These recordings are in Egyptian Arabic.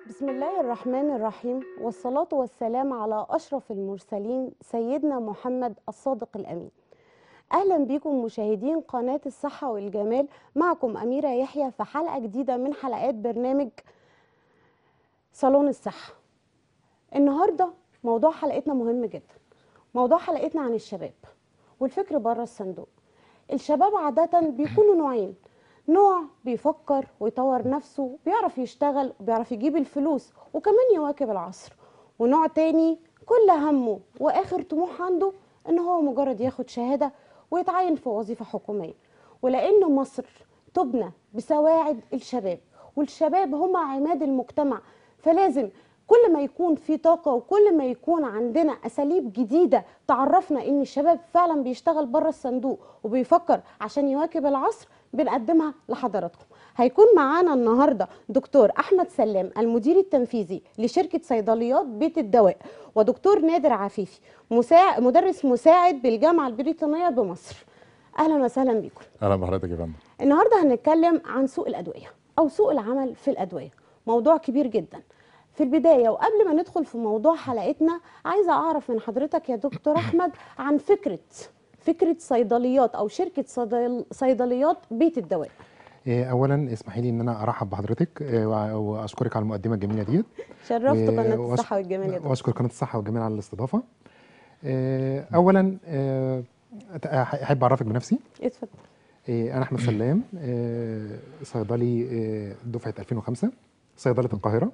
بسم الله الرحمن الرحيم والصلاة والسلام على أشرف المرسلين سيدنا محمد الصادق الأمين أهلا بكم مشاهدين قناة الصحة والجمال معكم أميرة يحيى في حلقة جديدة من حلقات برنامج صالون الصحة النهاردة موضوع حلقتنا مهم جدا موضوع حلقتنا عن الشباب والفكر بره الصندوق الشباب عادة بيكونوا نوعين نوع بيفكر ويطور نفسه بيعرف يشتغل وبيعرف يجيب الفلوس وكمان يواكب العصر ونوع تاني كل همه واخر طموح عنده ان هو مجرد ياخد شهادة ويتعين في وظيفة حكومية ولان مصر تبنى بسواعد الشباب والشباب هم عماد المجتمع فلازم كل ما يكون في طاقة وكل ما يكون عندنا أساليب جديدة تعرفنا إن الشباب فعلا بيشتغل بره الصندوق وبيفكر عشان يواكب العصر بنقدمها لحضراتكم هيكون معانا النهارده دكتور احمد سلام المدير التنفيذي لشركه صيدليات بيت الدواء ودكتور نادر عفيفي مساعد مدرس مساعد بالجامعه البريطانيه بمصر اهلا وسهلا بكم اهلا بحضرتك يا فندم النهارده هنتكلم عن سوق الادويه او سوق العمل في الادويه موضوع كبير جدا في البدايه وقبل ما ندخل في موضوع حلقتنا عايزه اعرف من حضرتك يا دكتور احمد عن فكره فكره صيدليات او شركه صيدل- صيدليات بيت الدواء إيه، اولا اسمحي لي ان انا ارحب بحضرتك إيه، وع- واشكرك على المقدمه الجميله ديت شرفت و- قناه وأش- الصحه والجمال يا دكتور واشكر قناه الصحه والجمال على الاستضافه إيه، اولا إيه، أت- أح- احب اعرفك بنفسي اتفضل إيه، انا احمد سلام إيه، صيدلي إيه، دفعه 2005 صيدله القاهره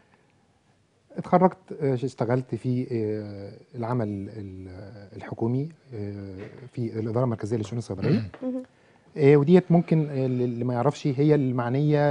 اتخرجت آه، اشتغلت في آه، العمل ال- الحكومي آه، في الاداره المركزيه للشؤون الصيدليه مهم. آه، وديت ممكن آه، اللي ما يعرفش هي المعنيه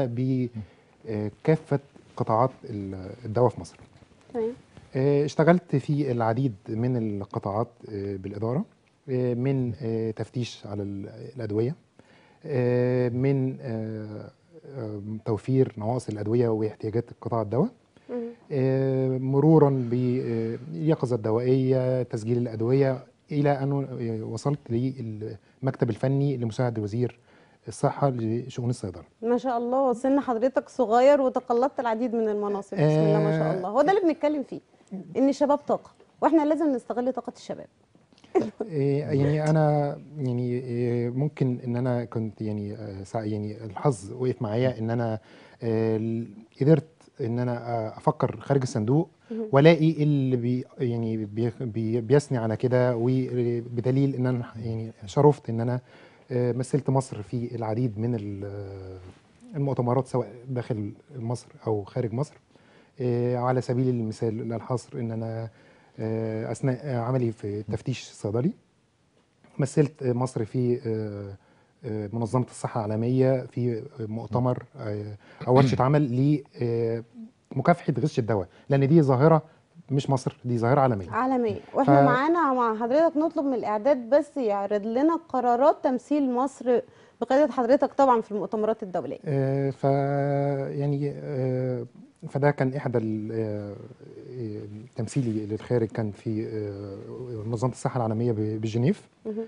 بكافه قطاعات ال- الدواء في مصر تمام آه، اشتغلت في العديد من القطاعات آه، بالإدارة آه، من آه، تفتيش على ال- الأدوية آه، من آه، آه، توفير نواقص الأدوية واحتياجات قطاع الدواء مهم. آه، مرورا باليقظة الدوائية تسجيل الأدوية إلى أن آه، وصلت للمكتب الفني لمساعد وزير الصحة لشؤون الصيدلة ما شاء الله سن حضرتك صغير وتقلدت العديد من المناصب بسم الله ما شاء آه. الله هو ده اللي بنتكلم فيه ان الشباب طاقه واحنا لازم نستغل طاقه الشباب إيه، يعني انا يعني إيه، ممكن ان انا كنت يعني آه، سا- يعني الحظ وقف معايا ان انا آه، ال- قدرت ان انا آه، افكر خارج الصندوق مهم. والاقي اللي بي يعني بي بي بيثني على كده وبدليل ان انا يعني شرفت ان انا آه، مثلت مصر في العديد من ال- آه، المؤتمرات سواء داخل مصر او خارج مصر آه، على سبيل المثال الحصر ان انا آه، اثناء عملي في التفتيش الصيدلي مثلت مصر في آه، آه، منظمه الصحه العالميه في مؤتمر آه، او ورشه عمل لمكافحه غش الدواء لان دي ظاهره مش مصر دي ظاهره عالميه عالميه واحنا ف- معانا مع حضرتك نطلب من الاعداد بس يعرض لنا قرارات تمثيل مصر بقياده حضرتك طبعا في المؤتمرات الدوليه آه، ف يعني آه، فده كان احدى ال- آه، آه، تمثيلي للخارج كان في آه، منظمه الصحه العالميه ب- بجنيف مهم.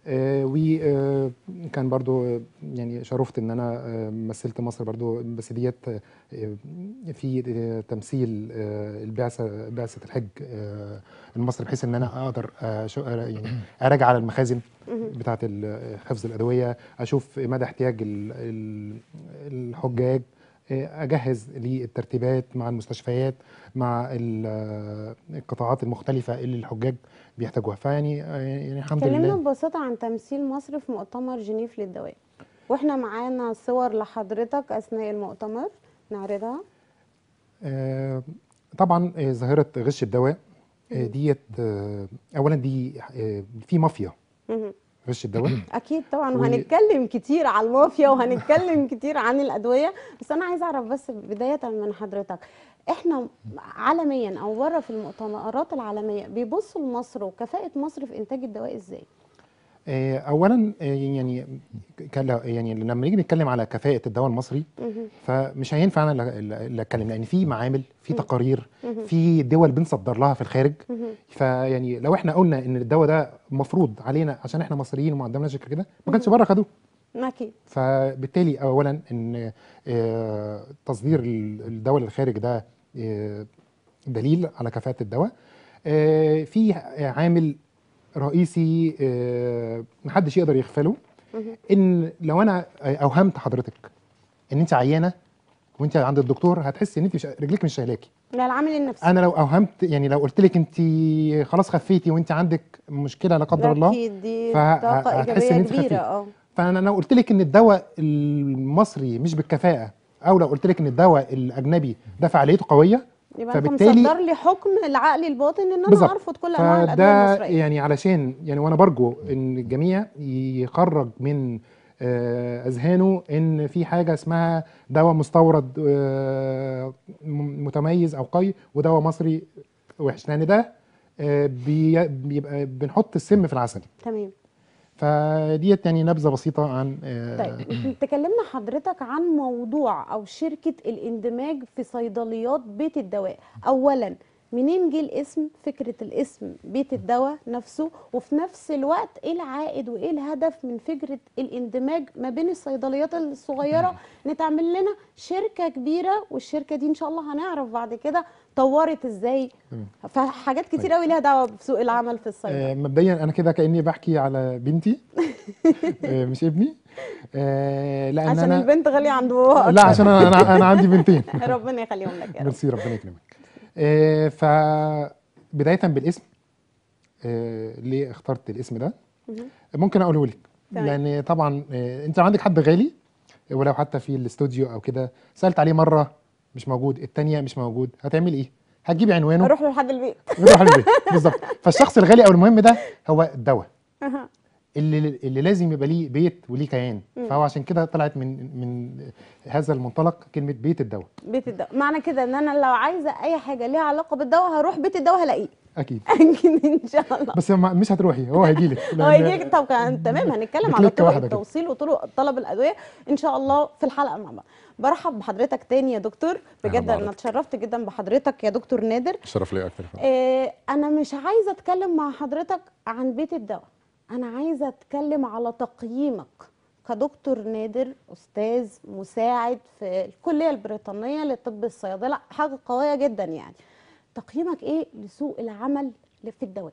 وكان برضو آه، يعني شرفت ان انا آه، مثلت مصر برضو بس ديت آه، في آه، تمثيل آه، البعثه بعثه الحج آه، لمصر بحيث ان انا اقدر آه، شو- آه، يعني اراجع على المخازن مهم. بتاعه ال- حفظ الادويه اشوف مدى احتياج ال- ال- الحجاج آه، اجهز للترتيبات مع المستشفيات مع ال- القطاعات المختلفه اللي الحجاج بيحتاجوها فيعني آه، يعني الحمد كلمنا لله ببساطه عن تمثيل مصر في مؤتمر جنيف للدواء واحنا معانا صور لحضرتك اثناء المؤتمر نعرضها آه، طبعا آه، ظاهره غش الدواء آه، مهم. ديت آه، اولا دي آه، في مافيا مهم. غش الدواء اكيد طبعا و- وهنتكلم كتير على المافيا وهنتكلم كتير عن الادويه بس انا عايزه اعرف بس بدايه من حضرتك احنا عالميا او بره في المؤتمرات العالميه بيبصوا لمصر وكفاءه مصر في انتاج الدواء ازاي آه، اولا آه، يعني كان لا- يعني لما نيجي نتكلم على كفاءه الدواء المصري مهم. فمش هينفع انا اللي- اللي اللي اتكلم لان في معامل في مم. تقارير مهم. في دول بنصدر لها في الخارج مهم. فيعني لو احنا قلنا ان الدواء ده مفروض علينا عشان احنا مصريين وما عندناش كده ما كانش بره خدوه اكيد فبالتالي اولا ان آه، تصدير ال- الدواء للخارج ده آه، دليل على كفاءه الدواء آه، في عامل رئيسي آه، محدش يقدر يغفله مهم. ان لو انا اوهمت حضرتك ان انت عيانه وانت عند الدكتور هتحسي ان انت مش رجلك مش شايلاكي لا العامل النفسي انا لو اوهمت يعني لو قلت لك انت خلاص خفيتي وانت عندك مشكله لا قدر الله اكيد دي فه- طاقه هتحس إن ايجابيه أنت كبيره خفيف. اه فانا لو قلت لك ان الدواء المصري مش بالكفاءه او لو قلت لك ان الدواء الاجنبي ده فعاليته قويه يبقى انت فبالتالي- مصدر لي حكم العقل الباطن ان انا بالظبط. ارفض كل انواع الادويه فده المصريه يعني علشان يعني وانا برجو ان الجميع يخرج من آه، اذهانه ان في حاجه اسمها دواء مستورد آه، م- متميز او قوي ودواء مصري وحش لان ده آه، بي- بيبقى بنحط السم في العسل تمام فديت يعني نبذه بسيطه عن آه، طيب تكلمنا حضرتك عن موضوع او شركه الاندماج في صيدليات بيت الدواء اولا منين جه الاسم فكره الاسم بيت الدواء نفسه وفي نفس الوقت ايه العائد وايه الهدف من فكره الاندماج ما بين الصيدليات الصغيره نتعمل لنا شركه كبيره والشركه دي ان شاء الله هنعرف بعد كده طورت ازاي تمام. فحاجات كتير قوي ليها دعوه بسوق العمل في الصيدله آه، مبدئيا انا كده كاني بحكي على بنتي آه، مش ابني آه، لان عشان انا البنت غاليه عند باباها لا أكتر. عشان انا انا أنا عندي بنتين ربنا يخليهم لك يا رب ميرسي ربنا يكرمك آه، فبدايه بالاسم آه، ليه اخترت الاسم ده مهم. ممكن اقوله لك تمام. لان طبعا آه، انت لو عندك حد غالي ولو حتى في الاستوديو او كده سالت عليه مره مش موجود التانية مش موجود هتعملي ايه هتجيبي عنوانه اروح له لحد البيت وتروح البيت بالظبط فالشخص الغالي او المهم ده هو الدواء أها. اللي اللي لازم يبقى ليه بيت وليه كيان مم. فهو عشان كده طلعت من من هذا المنطلق كلمه بيت الدواء بيت الدواء معنى كده ان انا لو عايزه اي حاجه ليها علاقه بالدواء هروح بيت الدواء هلاقيه اكيد اكيد ان شاء الله بس ما- مش هتروحي هو هيجي لك هو يجي لك طب كان تمام هنتكلم على بكليك طرق واحدة كده. التوصيل وطرق طلب الادويه ان شاء الله في الحلقه مع بعض برحب بحضرتك تاني يا دكتور بجد انا بحضرتك. اتشرفت جدا بحضرتك يا دكتور نادر الشرف ليا اكتر آه، انا مش عايزه اتكلم مع حضرتك عن بيت الدواء انا عايزه اتكلم على تقييمك كدكتور نادر استاذ مساعد في الكليه البريطانيه لطب الصيدله حاجه قويه جدا يعني تقييمك ايه لسوق العمل في الدواء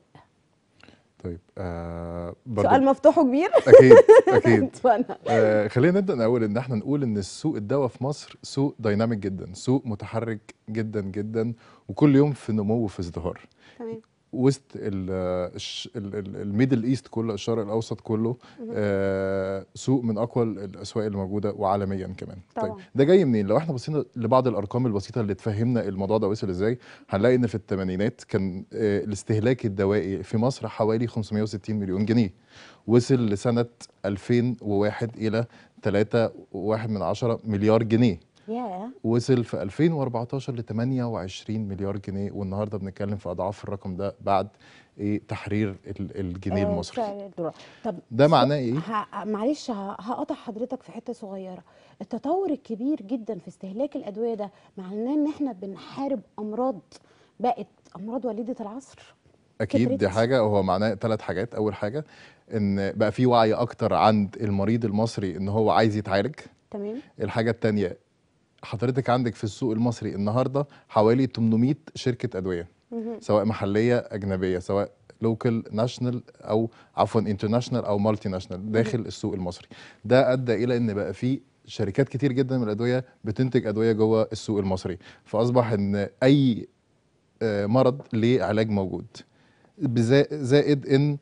طيب آه برضو سؤال مفتوح وكبير اكيد اكيد وأنا- آه خلينا نبدا الاول ان احنا نقول ان السوق الدواء في مصر سوق دايناميك جدا سوق متحرك جدا جدا وكل يوم في نمو وفي ازدهار تمام وسط ال- الش- ال- ال- الميدل ايست كله الشرق الاوسط كله آه سوق من اقوى ال- الاسواق اللي موجوده وعالميا كمان طبعاً. طيب ده جاي منين لو احنا بصينا لبعض الارقام البسيطه اللي تفهمنا الموضوع ده وصل ازاي هنلاقي ان في الثمانينات كان آه الاستهلاك الدوائي في مصر حوالي 560 مليون جنيه وصل لسنه 2001 الى 3.1 من عشرة مليار جنيه ياه وصل في 2014 ل 28 مليار جنيه والنهارده بنتكلم في اضعاف الرقم ده بعد ايه تحرير ال- الجنيه آه، المصري سعر الدولار. طب ده سو- معناه ايه؟ ه- معلش ه- هقطع حضرتك في حته صغيره التطور الكبير جدا في استهلاك الادويه ده معناه ان احنا بنحارب امراض بقت امراض وليده العصر اكيد دي كترت. حاجه هو معناه ثلاث حاجات اول حاجه ان بقى في وعي اكتر عند المريض المصري ان هو عايز يتعالج تمام الحاجه الثانيه حضرتك عندك في السوق المصري النهارده حوالي 800 شركه ادويه مهم. سواء محليه اجنبيه سواء لوكال ناشونال او عفوا انترناشونال او مالتي ناشونال داخل السوق المصري ده ادى الى ان بقى في شركات كتير جدا من الادويه بتنتج ادويه جوه السوق المصري فاصبح ان اي آه، مرض ليه علاج موجود بزا- زائد ان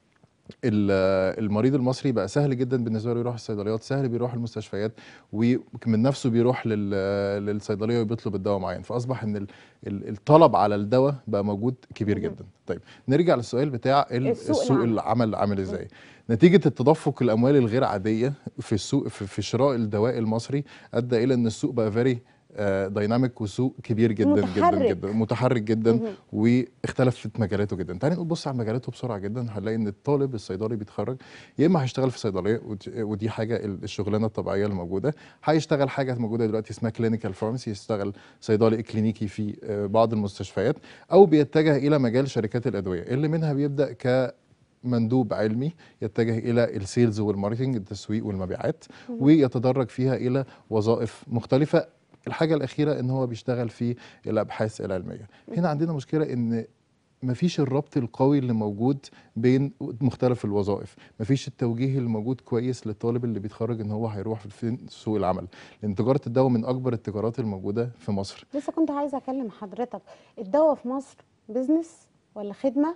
ال- المريض المصري بقى سهل جدا بالنسبه له يروح الصيدليات سهل بيروح المستشفيات ومن نفسه بيروح لل- للصيدليه وبيطلب الدواء معين فاصبح ان ال- ال- الطلب على الدواء بقى موجود كبير مهم. جدا طيب نرجع للسؤال بتاع ال- السوق السوق العام. العمل عامل ازاي نتيجه التدفق الاموال الغير عاديه في السوق في, في شراء الدواء المصري ادى الى ان السوق بقى فيري دايناميك وسوق كبير جدا متحرك. جدا جدا متحرك جدا مهم. واختلفت مجالاته جدا تعالي نبص على مجالاته بسرعه جدا هنلاقي ان الطالب الصيدلي بيتخرج يا اما هيشتغل في صيدليه ودي- ودي حاجه ال- الشغلانه الطبيعيه اللي موجوده هيشتغل حاجه موجوده دلوقتي اسمها كلينيكال فارماسي يشتغل صيدلي اكلينيكي في آه، بعض المستشفيات او بيتجه الى مجال شركات الادويه اللي منها بيبدا ك مندوب علمي يتجه الى السيلز والماركتنج التسويق والمبيعات ويتدرج فيها الى وظائف مختلفه الحاجه الاخيره ان هو بيشتغل في الابحاث العلميه هنا عندنا مشكله ان مفيش الربط القوي اللي موجود بين مختلف الوظائف مفيش التوجيه اللي موجود كويس للطالب اللي بيتخرج ان هو هيروح في فين سوق العمل لان تجاره الدواء من اكبر التجارات الموجوده في مصر لسه كنت عايزه اكلم حضرتك الدواء في مصر بيزنس ولا خدمه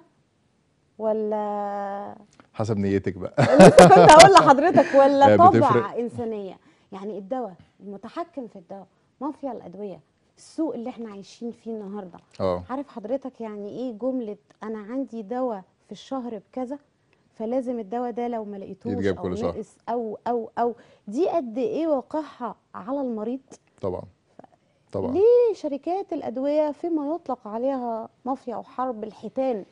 ولا حسب نيتك بقى لسه كنت هقول لحضرتك ولا آه، طبع بتفرق. انسانيه يعني الدواء المتحكم في الدواء مافيا الادويه السوق اللي احنا عايشين فيه النهارده اه عارف حضرتك يعني ايه جمله انا عندي دواء في الشهر بكذا فلازم الدواء ده لو ما لقيتوش يتجاب او كل شهر. ناقص او او او دي قد ايه واقعها على المريض طبعا طبعا ليه شركات الادويه فيما يطلق عليها مافيا او حرب الحيتان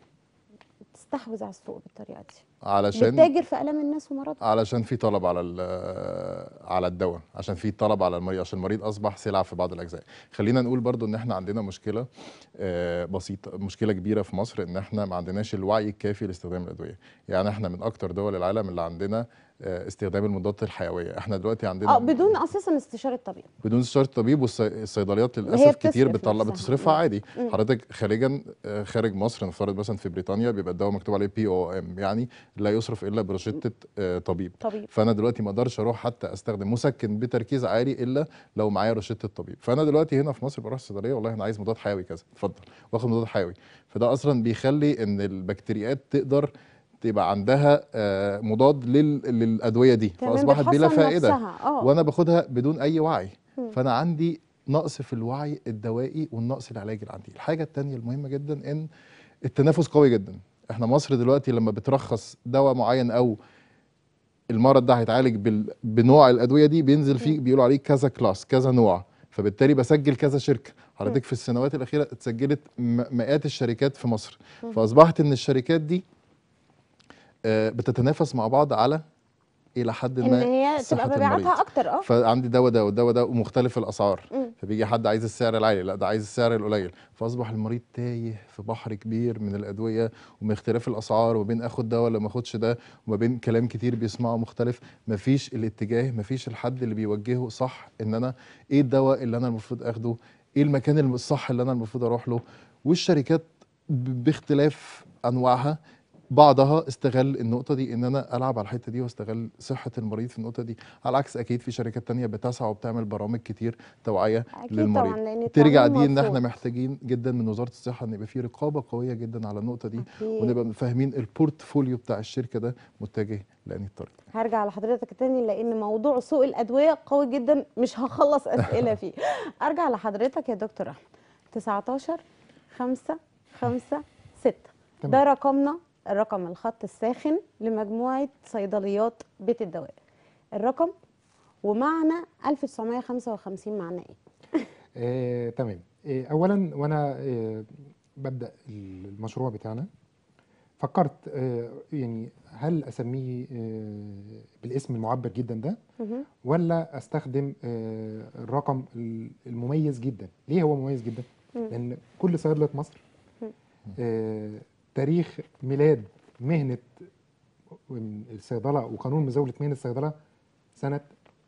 تستحوذ على السوق بالطريقه دي علشان بتتاجر في الام الناس ومرضها علشان في طلب على ال- على الدواء عشان في طلب على المريض عشان المريض اصبح سلعه في بعض الاجزاء خلينا نقول برضو ان احنا عندنا مشكله آه، بسيطه مشكله كبيره في مصر ان احنا ما عندناش الوعي الكافي لاستخدام الادويه يعني احنا من اكتر دول العالم اللي عندنا آه، استخدام المضادات الحيويه احنا دلوقتي عندنا اه بدون اساسا استشاره طبيب بدون استشاره الطبيب والصيدليات وهي للاسف كتير بتصرف بتطلع نفسها. بتصرفها مم. عادي مم. حضرتك خارجا آه، خارج مصر نفترض مثلا في بريطانيا بيبقى الدواء مكتوب عليه بي او ام يعني لا يصرف الا برشده آه، طبيب طبيب فانا دلوقتي ما اقدرش اروح حتى استخدم مسكن بتركيز عالي الا لو معايا روشته الطبيب فانا دلوقتي هنا في مصر بروح الصيدليه والله انا عايز مضاد حيوي كذا اتفضل واخد مضاد حيوي فده اصلا بيخلي ان البكتيريات تقدر تبقى عندها آه، مضاد لل- للادويه دي كمان فاصبحت بلا بتحصن فائده نفسها. اه وانا باخدها بدون اي وعي مم. فانا عندي نقص في الوعي الدوائي والنقص العلاجي اللي عندي الحاجه التانية المهمه جدا ان التنافس قوي جدا احنا مصر دلوقتي لما بترخص دواء معين او المرض ده هيتعالج بال... بنوع الادويه دي بينزل فيه بيقولوا عليه كذا كلاس كذا نوع فبالتالي بسجل كذا شركه حضرتك في السنوات الاخيره اتسجلت م- مئات الشركات في مصر فاصبحت ان الشركات دي آه، بتتنافس مع بعض على الى حد ان ما هي صحة تبقى مبيعاتها المريض. اكتر اه فعندي دواء ده والدواء ده ومختلف الاسعار مم. فبيجي حد عايز السعر العالي لا ده عايز السعر القليل فاصبح المريض تايه في بحر كبير من الادويه ومن اختلاف الاسعار وبين اخد ده ولا ما اخدش ده وما بين كلام كتير بيسمعه مختلف مفيش الاتجاه مفيش الحد اللي بيوجهه صح ان انا ايه الدواء اللي انا المفروض اخده ايه المكان الصح اللي انا المفروض اروح له والشركات ب- باختلاف انواعها بعضها استغل النقطه دي ان انا العب على الحته دي واستغل صحه المريض في النقطه دي على العكس اكيد في شركات تانية بتسعى وبتعمل برامج كتير توعيه اكيد للمريض طبعا لان ترجع التعليم دي ان احنا مرفوض. محتاجين جدا من وزاره الصحه ان يبقى في رقابه قويه جدا على النقطه دي أكيد. ونبقى فاهمين البورتفوليو بتاع الشركه ده متجه لانهي الطريق هرجع لحضرتك تاني لان موضوع سوق الادويه قوي جدا مش هخلص اسئله فيه ارجع لحضرتك يا دكتور احمد 19 5 5 6 تمام. ده رقمنا الرقم الخط الساخن لمجموعه صيدليات بيت الدواء الرقم ومعنى 1955 معناه ايه آه، تمام آه، اولا وانا آه، ببدا المشروع بتاعنا فكرت آه، يعني هل اسميه آه، بالاسم المعبر جدا ده مهم. ولا استخدم آه، الرقم المميز جدا ليه هو مميز جدا مم. لان كل صيدله مصر مم. آه، تاريخ ميلاد مهنه الصيدله وقانون مزاوله مهنه الصيدله سنه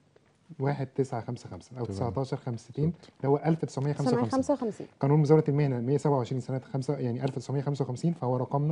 1955 او تمام. 19 65 اللي هو 1955 1955 قانون مزاوله المهنه 127 سنه 5 يعني 1955 فهو رقمنا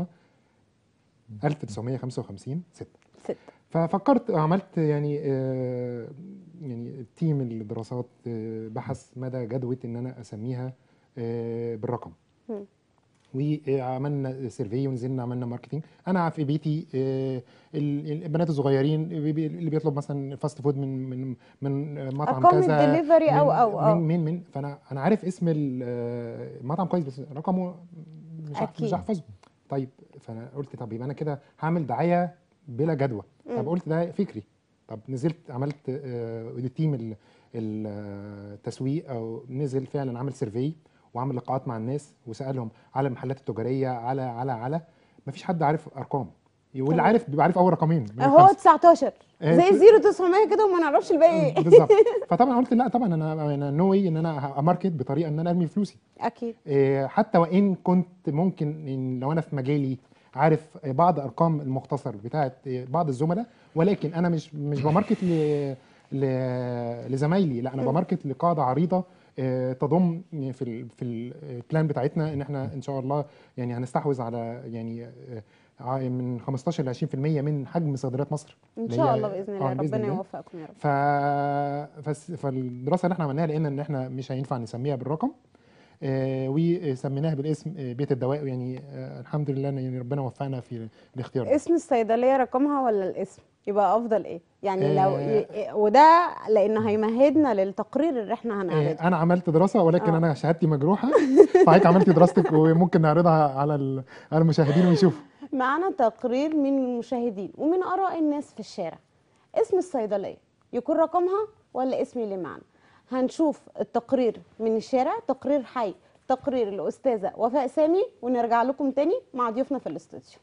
1955 6 6 ففكرت عملت يعني آه، يعني تيم الدراسات آه، بحث مدى جدوى ان انا اسميها آه، بالرقم مم. وعملنا سيرفي ونزلنا عملنا ماركتينج انا في بيتي آه، ال- البنات الصغيرين بي- بي- اللي بيطلب مثلا فاست فود من من من مطعم ارقام كذا الدليفري او من- او اه من من من فانا انا عارف اسم ال- آه، المطعم كويس بس رقمه مش هح- أكيد. مش هحفظه طيب فانا قلت طب يبقى انا كده هعمل دعايه بلا جدوى طب مم. قلت ده فكري طب نزلت عملت آه، التيم ال- ال- التسويق او نزل فعلا عمل سيرفي وعمل لقاءات مع الناس وسالهم على المحلات التجاريه على على على ما فيش حد عارف ارقام واللي تمام. عارف بيبقى عارف اول رقمين من هو الخمسة. 19 آه، زي الزيرو 900 كده وما نعرفش الباقي ايه بالظبط فطبعا قلت لا طبعا انا انا نو واي ان انا اماركت بطريقه ان انا ارمي فلوسي اكيد إيه، حتى وان كنت ممكن إن لو انا في مجالي عارف بعض ارقام المختصر بتاعت بعض الزملاء ولكن انا مش مش بماركت ل- ل- لزمايلي لا انا مم. بماركت لقاعده عريضه آه، تضم في ال في البلان بتاعتنا ان احنا ان شاء الله يعني هنستحوذ على يعني آه، ع- من 15 ل 20% من حجم صادرات مصر ان اللي شاء هي- الله باذن الله آه، بإذن ربنا الله. يوفقكم يا رب ف... فس... فالدراسه اللي احنا عملناها لقينا ان احنا مش هينفع نسميها بالرقم آه وسميناها بالاسم آه، بيت الدواء يعني آه الحمد لله إن يعني ربنا وفقنا في الاختيار ده. اسم الصيدليه رقمها ولا الاسم يبقى افضل ايه يعني لو آه. ي- وده لانه هيمهدنا للتقرير اللي احنا آه هنعرضه انا عملت دراسه ولكن آه. انا شهادتي مجروحه فحضرتك عملتي دراستك وممكن نعرضها على ال- على المشاهدين ويشوفوا معانا تقرير من المشاهدين ومن اراء الناس في الشارع اسم الصيدليه يكون رقمها ولا اسمي اللي معنا هنشوف التقرير من الشارع تقرير حي تقرير الاستاذه وفاء سامي ونرجع لكم تاني مع ضيوفنا في الاستوديو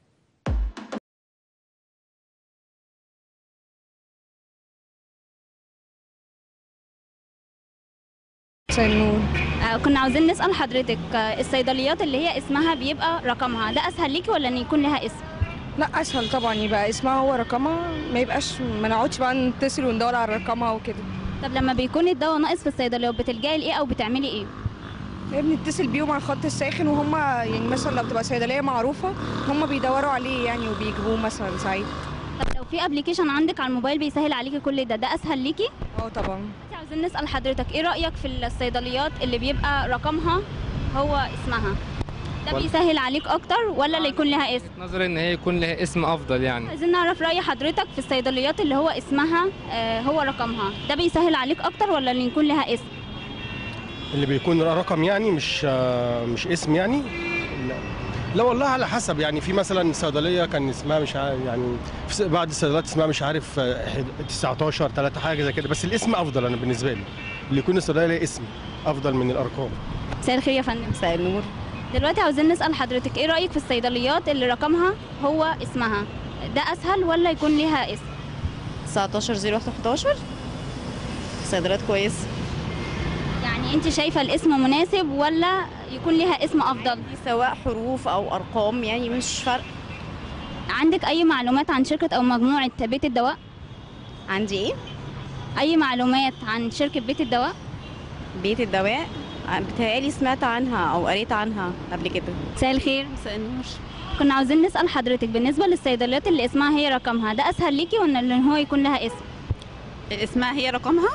مساء النور آه، كنا عاوزين نسأل حضرتك آه، الصيدليات اللي هي اسمها بيبقى رقمها ده أسهل ليكي ولا إن يكون لها اسم؟ لا اسهل طبعا يبقى اسمها هو رقمها ما يبقاش ما نقعدش بقى نتصل وندور على رقمها وكده طب لما بيكون الدواء ناقص في الصيدلية بتلجئي لإيه أو بتعملي إيه؟ بنتصل بيهم على الخط الساخن وهم يعني مثلا لو بتبقى صيدليه معروفه هم بيدوروا عليه يعني وبيجيبوه مثلا ساعات طب لو في ابلكيشن عندك على الموبايل بيسهل عليكي كل ده ده أسهل ليكي؟ اه طبعا إنتي عاوزين نسأل حضرتك إيه رأيك في الصيدليات اللي بيبقى رقمها هو اسمها؟ ده وال- بيسهل عليك أكتر ولا اللي يكون لها اسم؟ نظري ان هي يكون لها اسم افضل يعني عايزين نعرف رأي حضرتك في الصيدليات اللي هو اسمها آه، هو رقمها ده بيسهل عليك أكتر ولا اللي يكون لها اسم؟ اللي بيكون رقم يعني مش آه، مش اسم يعني لا لا والله على حسب يعني في مثلا صيدليه كان اسمها مش عارف يعني في س- بعض الصيدليات اسمها مش عارف آه، حد- 19 3 حاجه زي كده بس الاسم افضل انا بالنسبه لي اللي يكون الصيدليه ليه اسم افضل من الارقام مساء الخير يا فندم مساء النور دلوقتي عاوزين نسأل حضرتك ايه رأيك في الصيدليات اللي رقمها هو اسمها ده اسهل ولا يكون ليها اسم 19 011 صيدليات كويس يعني انت شايفة الاسم مناسب ولا يكون ليها اسم افضل سواء حروف او ارقام يعني مش فرق عندك اي معلومات عن شركة او مجموعة بيت الدواء عندي ايه اي معلومات عن شركة بيت الدواء بيت الدواء بتهيألي سمعت عنها او قريت عنها قبل كده مساء الخير مساء النور كنا عاوزين نسأل حضرتك بالنسبة للصيدليات اللي اسمها هي رقمها ده اسهل ليكي ولا ان هو يكون لها اسم اسمها هي رقمها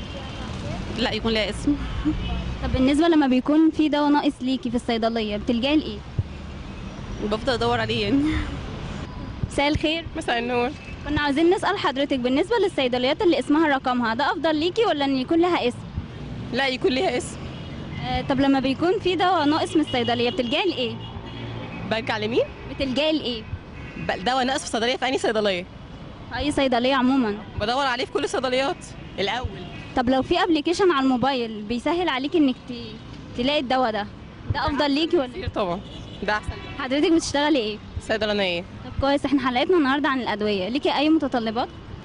لا يكون لها اسم طب بالنسبة لما بيكون في دواء ناقص ليكي في الصيدلية بتلجئي لايه بفضل ادور عليه يعني مساء الخير مساء النور كنا عاوزين نسأل حضرتك بالنسبة للصيدليات اللي اسمها رقمها ده أفضل ليكي ولا إن يكون لها اسم؟ لا يكون ليها اسم آه طب لما بيكون في دواء ناقص من الصيدلية بتلجئي لإيه؟ برجع لمين بتلجئي لإيه؟ دواء ناقص في صيدليه في اي صيدليه في أي صيدلية عموما بدور عليه في كل الصيدليات الاول طب لو في ابلكيشن على الموبايل بيسهل عليكي إنك ت- تلاقي الدواء ده ده أفضل ليكي ولا كتير طبعا ده احسن حضرتك بتشتغلي إيه؟ صيدلانيه طب كويس إحنا حلقتنا النهاردة عن الأدوية ليكي أي متطلبات؟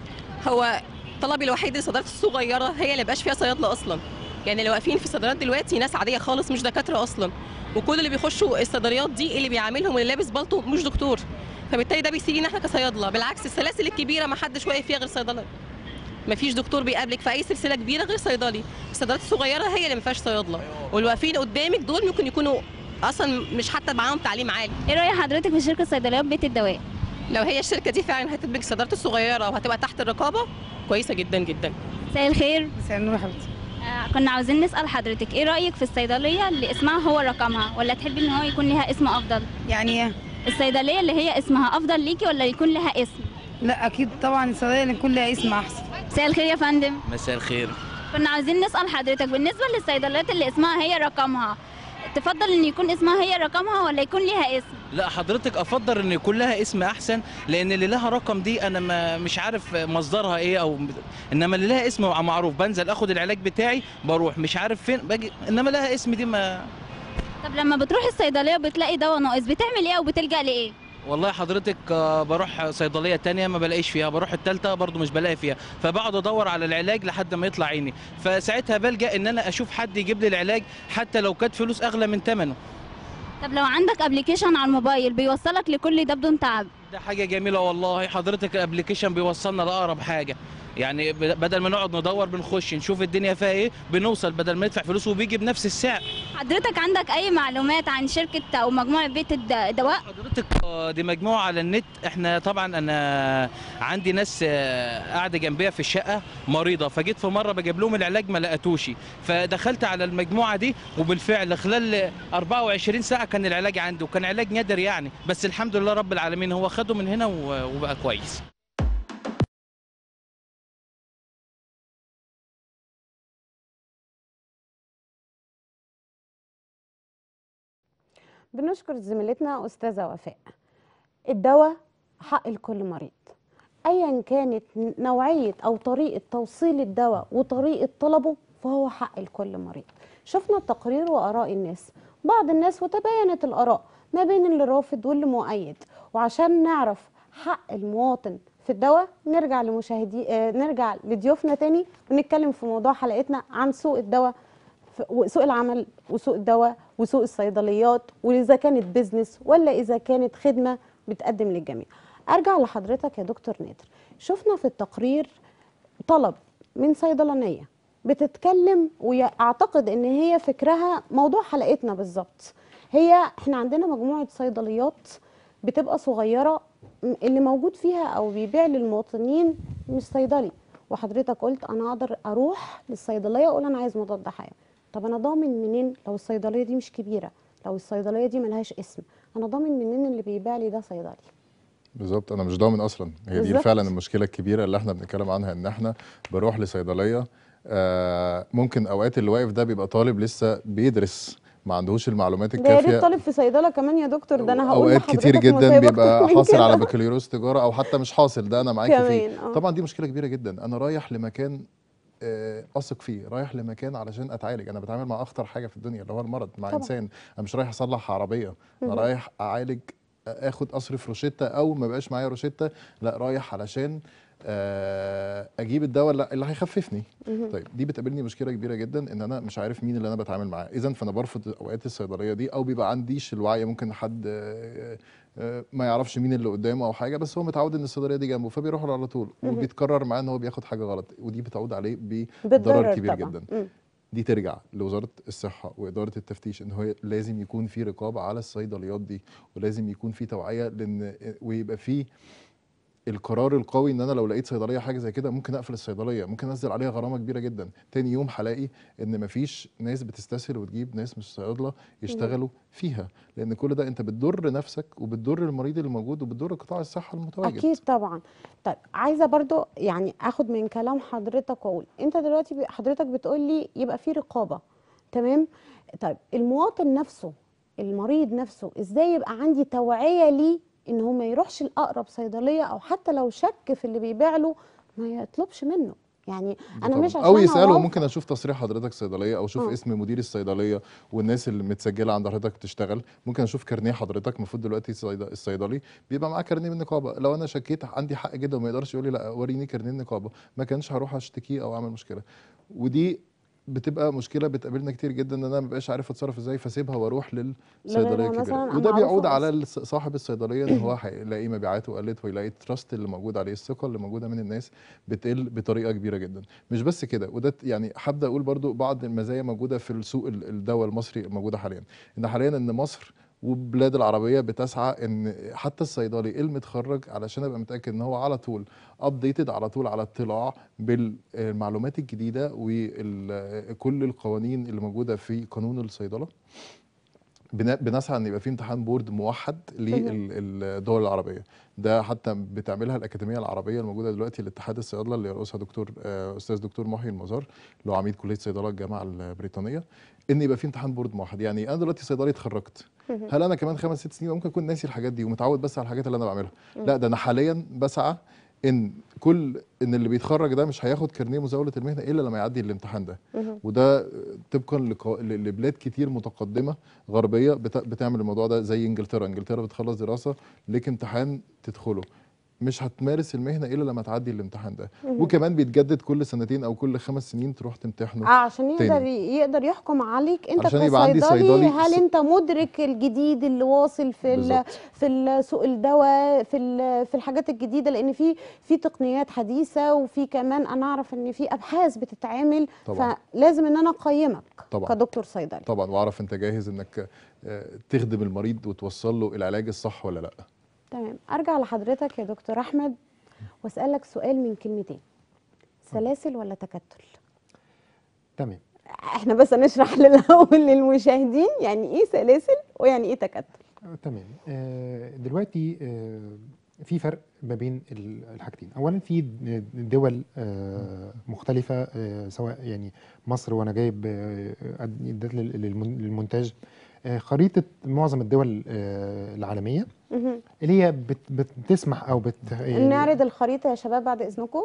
هو طلبي الوحيد للصيدليات الصغيره هي اللي مبقاش فيها صيادله اصلا يعني اللي واقفين في الصيدليات دلوقتي ناس عاديه خالص مش دكاتره اصلا وكل اللي بيخشوا الصيدليات دي اللي بيعاملهم اللي لابس بالطو مش دكتور فبالتالي ده بيسيبنا احنا كصيادله بالعكس السلاسل الكبيره ما حدش واقف فيها غير صيدله ما فيش دكتور بيقابلك في اي سلسله كبيره غير صيدلي الصيدليات الصغيره هي اللي ما فيهاش صيادله واللي واقفين قدامك دول ممكن يكونوا اصلا مش حتى معاهم تعليم عالي إيه رأي حضرتك في شركة صيدليات بيت الدواء؟ لو هي الشركه دي فعلا هتدمج الصيدليات الصغيره وهتبقى تحت الرقابه كويسه جدا جدا مساء الخير مساء النور يا حبيبتي آه، كنا عاوزين نسأل حضرتك ايه رأيك في الصيدلية اللي اسمها هو رقمها ولا تحبي ان هو يكون لها اسم افضل يعني ايه؟ الصيدلية اللي هي اسمها افضل ليكي ولا يكون لها اسم لا اكيد طبعا الصيدليه اللي يكون لها اسم احسن مساء الخير يا فندم مساء الخير كنا عاوزين نسأل حضرتك بالنسبة للصيدليات اللي اسمها هي رقمها تفضل ان يكون اسمها هي رقمها ولا يكون ليها اسم لا حضرتك افضل ان يكون لها اسم احسن لان اللي لها رقم دي انا ما مش عارف مصدرها ايه او انما اللي لها اسم معروف بنزل اخد العلاج بتاعي بروح مش عارف فين باجي انما لها اسم دي ما طب لما بتروحي الصيدلية بتلاقي دواء ناقص بتعمل ايه او بتلجأ لايه والله حضرتك آه، بروح صيدليه تانية ما بلاقيش فيها بروح التالتة برضو مش بلاقي فيها فبقعد ادور على العلاج لحد ما يطلع عيني فساعتها بلجأ ان انا اشوف حد يجيب لي العلاج حتى لو كانت فلوس اغلى من ثمنه طب لو عندك ابلكيشن على الموبايل بيوصلك لكل ده بدون تعب ده حاجة جميلة والله حضرتك الابلكيشن بيوصلنا لأقرب حاجة يعني ب- بدل ما نقعد ندور بنخش نشوف الدنيا فيها ايه بنوصل بدل ما ندفع فلوس وبيجي بنفس السعر حضرتك عندك اي معلومات عن شركه او مجموعه بيت الد- الدواء حضرتك آه، دي مجموعه على النت احنا طبعا انا عندي ناس آه، قاعده جنبيا في الشقه مريضه فجيت في مره بجيب لهم العلاج ما لقيتوش فدخلت على المجموعه دي وبالفعل خلال 24 ساعه كان العلاج عندي وكان علاج نادر يعني بس الحمد لله رب العالمين هو خده من هنا و- وبقى كويس بنشكر زميلتنا أستاذة وفاء الدواء حق لكل مريض أيا كانت نوعية أو طريقة توصيل الدواء وطريقة طلبه فهو حق لكل مريض شفنا التقرير وآراء الناس بعض الناس وتباينت الآراء ما بين اللي رافض واللي مؤيد وعشان نعرف حق المواطن في الدواء نرجع لمشاهدي آه نرجع لضيوفنا تاني ونتكلم في موضوع حلقتنا عن سوق الدواء ف- وسوق العمل وسوق الدواء وسوق الصيدليات واذا كانت بيزنس ولا اذا كانت خدمه بتقدم للجميع ارجع لحضرتك يا دكتور نادر شفنا في التقرير طلب من صيدلانيه بتتكلم واعتقد ان هي فكرها موضوع حلقتنا بالظبط هي احنا عندنا مجموعه صيدليات بتبقى صغيره م- اللي موجود فيها او بيبيع للمواطنين مش صيدلي وحضرتك قلت انا اقدر اروح للصيدليه واقول انا عايز مضاد حيوي طب انا ضامن منين لو الصيدليه دي مش كبيره لو الصيدليه دي ملهاش اسم انا ضامن منين اللي بيبيع لي ده صيدلي بالظبط انا مش ضامن اصلا هي دي بالظبط. فعلا المشكله الكبيره اللي احنا بنتكلم عنها ان احنا بروح لصيدليه آه ممكن اوقات اللي واقف ده بيبقى طالب لسه بيدرس ما عندهوش المعلومات ده يا ريت الكافيه طالب في صيدله كمان يا دكتور ده انا هقول اوقات كتير لحضرتك جدا مصايب بيبقى أكتر من حاصل على كده. بكالوريوس تجاره او حتى مش حاصل ده انا معاكي فيه كمان، آه. طبعا دي مشكله كبيره جدا انا رايح لمكان آه، اثق فيه رايح لمكان علشان اتعالج انا بتعامل مع اخطر حاجه في الدنيا اللي هو المرض مع طبعا. انسان انا مش رايح اصلح عربيه انا مهم. رايح اعالج اخد اصرف روشته او ما بقاش معايا روشته لا رايح علشان آه، اجيب الدواء اللي اللي هيخففني مهم. طيب دي بتقابلني مشكله كبيره جدا ان انا مش عارف مين اللي انا بتعامل معاه اذا فانا برفض اوقات الصيدليه دي او بيبقى عنديش الوعي ممكن حد آه، آه، ما يعرفش مين اللي قدامه او حاجه بس هو متعود ان الصيدليه دي جنبه فبيروح له على طول مهم. وبيتكرر معاه ان هو بياخد حاجه غلط ودي بتعود عليه بتضرر بضرر كبير طبعا جدا مم. دي ترجع لوزاره الصحه واداره التفتيش ان هو لازم يكون في رقابه على الصيدليات دي ولازم يكون في توعيه لان ويبقى في القرار القوي ان انا لو لقيت صيدليه حاجه زي كده ممكن اقفل الصيدليه ممكن انزل عليها غرامه كبيره جدا تاني يوم هلاقي ان مفيش ناس بتستسهل وتجيب ناس مش صيادله يشتغلوا فيها لان كل ده انت بتضر نفسك وبتضر المريض اللي موجود وبتضر قطاع الصحه المتواجد اكيد طبعا طيب عايزه برضو يعني اخد من كلام حضرتك واقول انت دلوقتي ب- حضرتك بتقول لي يبقى في رقابه تمام طيب المواطن نفسه المريض نفسه ازاي يبقى عندي توعيه ليه ان هو ما يروحش لاقرب صيدليه او حتى لو شك في اللي بيبيع له ما يطلبش منه يعني ده انا طبعاً. مش عشان او يساله أوافق- ممكن اشوف تصريح حضرتك صيدليه او اشوف آه. اسم مدير الصيدليه والناس اللي متسجله عند حضرتك بتشتغل ممكن اشوف كارنيه حضرتك المفروض دلوقتي الصيد- الصيدلي بيبقى معاه كارنيه من النقابه لو انا شكيت عندي حق جدا وما يقدرش يقول لي لا وريني كارنيه النقابه ما كانش هروح اشتكيه او اعمل مشكله ودي بتبقى مشكله بتقابلنا كتير جدا ان انا ما بقاش عارف اتصرف ازاي فاسيبها واروح للصيدليه لغيرها الكبيره مثلاً وده معروفة بيعود بس. على الص- صاحب الصيدليه ان هو هيلاقي مبيعاته قلت ويلاقي التراست اللي موجود عليه الثقه اللي موجوده من الناس بتقل بطريقه كبيره جدا مش بس كده وده ت- يعني هبدا اقول برضو بعض المزايا موجوده في السوق ال- الدواء المصري الموجوده حاليا ان حاليا ان مصر والبلاد العربيه بتسعى ان حتى الصيدلي المتخرج علشان ابقى متاكد ان هو على طول ابديتد على طول على اطلاع بالمعلومات الجديده وكل القوانين اللي موجوده في قانون الصيدله بن- بنسعى ان يبقى في امتحان بورد موحد للدول العربيه ده حتى بتعملها الاكاديميه العربيه الموجوده دلوقتي لاتحاد الصيادله اللي يرأسها دكتور آه، استاذ دكتور محي المزار اللي هو عميد كليه صيدله الجامعه البريطانيه ان يبقى في امتحان بورد موحد يعني انا دلوقتي صيدلي اتخرجت هل انا كمان خمس ست سنين ممكن اكون ناسي الحاجات دي ومتعود بس على الحاجات اللي انا بعملها لا ده انا حاليا بسعى ان كل ان اللي بيتخرج ده مش هياخد كارنيه مزاوله المهنه الا لما يعدي الامتحان ده مهم. وده طبقا لقا- ل- لبلاد كتير متقدمه غربيه بت- بتعمل الموضوع ده زي انجلترا انجلترا بتخلص دراسه ليك امتحان تدخله مش هتمارس المهنه الا لما تعدي الامتحان ده مهم. وكمان بيتجدد كل سنتين او كل خمس سنين تروح اه تمتحنه عشان يقدر تاني. يقدر يحكم عليك انت عشان يبقى عندي كصيدلي صيدلي هل ص- انت مدرك الجديد اللي واصل في ال- بالظبط. في ال- سوق الدواء في ال- في الحاجات الجديده لان في في تقنيات حديثه وفي كمان انا اعرف ان في ابحاث بتتعمل طبعا. فلازم ان انا اقيمك طبعا كدكتور صيدلي طبعا واعرف انت جاهز انك آه، تخدم المريض وتوصل له العلاج الصح ولا لا تمام ارجع لحضرتك يا دكتور احمد واسالك سؤال من كلمتين سلاسل ولا تكتل تمام احنا بس هنشرح للاول للمشاهدين يعني ايه سلاسل ويعني ايه تكتل آه، تمام آه، دلوقتي آه، في فرق ما بين ال- الحاجتين اولا في د- دول آه، مختلفه آه، سواء يعني مصر وانا جايب آه، اديت لل- للمن- للمونتاج آه، خريطه معظم الدول آه، العالميه مهم. اللي هي بت- بت- بتسمح او بت يعني نعرض الخريطه يا شباب بعد اذنكم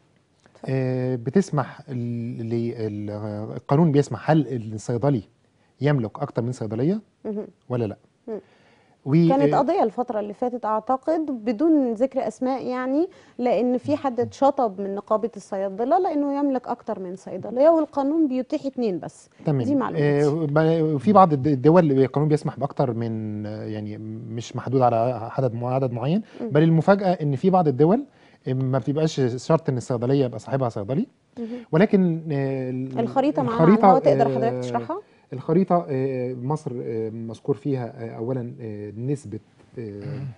آه، بتسمح ال- ل- ال- القانون بيسمح هل الصيدلي يملك اكتر من صيدليه مهم. ولا لا مم. و- كانت آه، قضية الفترة اللي فاتت أعتقد بدون ذكر أسماء يعني لأن في حد اتشطب من نقابة الصيادلة لأنه يملك أكتر من صيدلية والقانون بيتيح اتنين بس تمام دي معلوماتي. آه، ب- في بعض الد- الدول اللي القانون بيسمح باكتر من آه، يعني مش محدود على عدد مع- عدد معين مم. بل المفاجاه ان في بعض الدول آه، ما بتبقاش شرط ان الصيدليه يبقى صاحبها صيدلي مهم. ولكن آه، ال- الخريطة معانا على الهواء تقدر حضرتك آه، تشرحها؟ الخريطه آه، مصر آه، مذكور فيها آه، اولا آه، نسبه آه،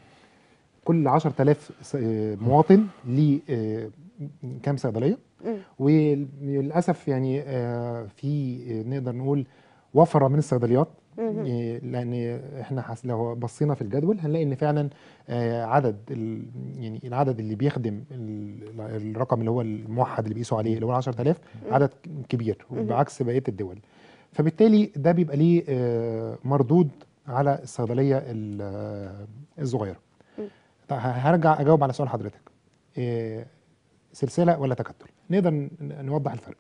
كل 10000 س- آه، مواطن ليه آه، كام صيدليه مم. وللاسف يعني آه، في آه، نقدر نقول وفره من الصيدليات مهم. آه، لان احنا حس لو بصينا في الجدول هنلاقي ان فعلا آه، عدد ال- يعني العدد اللي بيخدم ال- الرقم اللي هو الموحد اللي بيقيسوا عليه اللي هو 10000 مم. عدد كبير مهم. بعكس بقيه الدول فبالتالي ده بيبقى ليه آه، مردود على الصيدليه ال- آه، الصغيره مم. طيب هرجع اجاوب على سؤال حضرتك آه، سلسله ولا تكتل نقدر ن- نوضح الفرق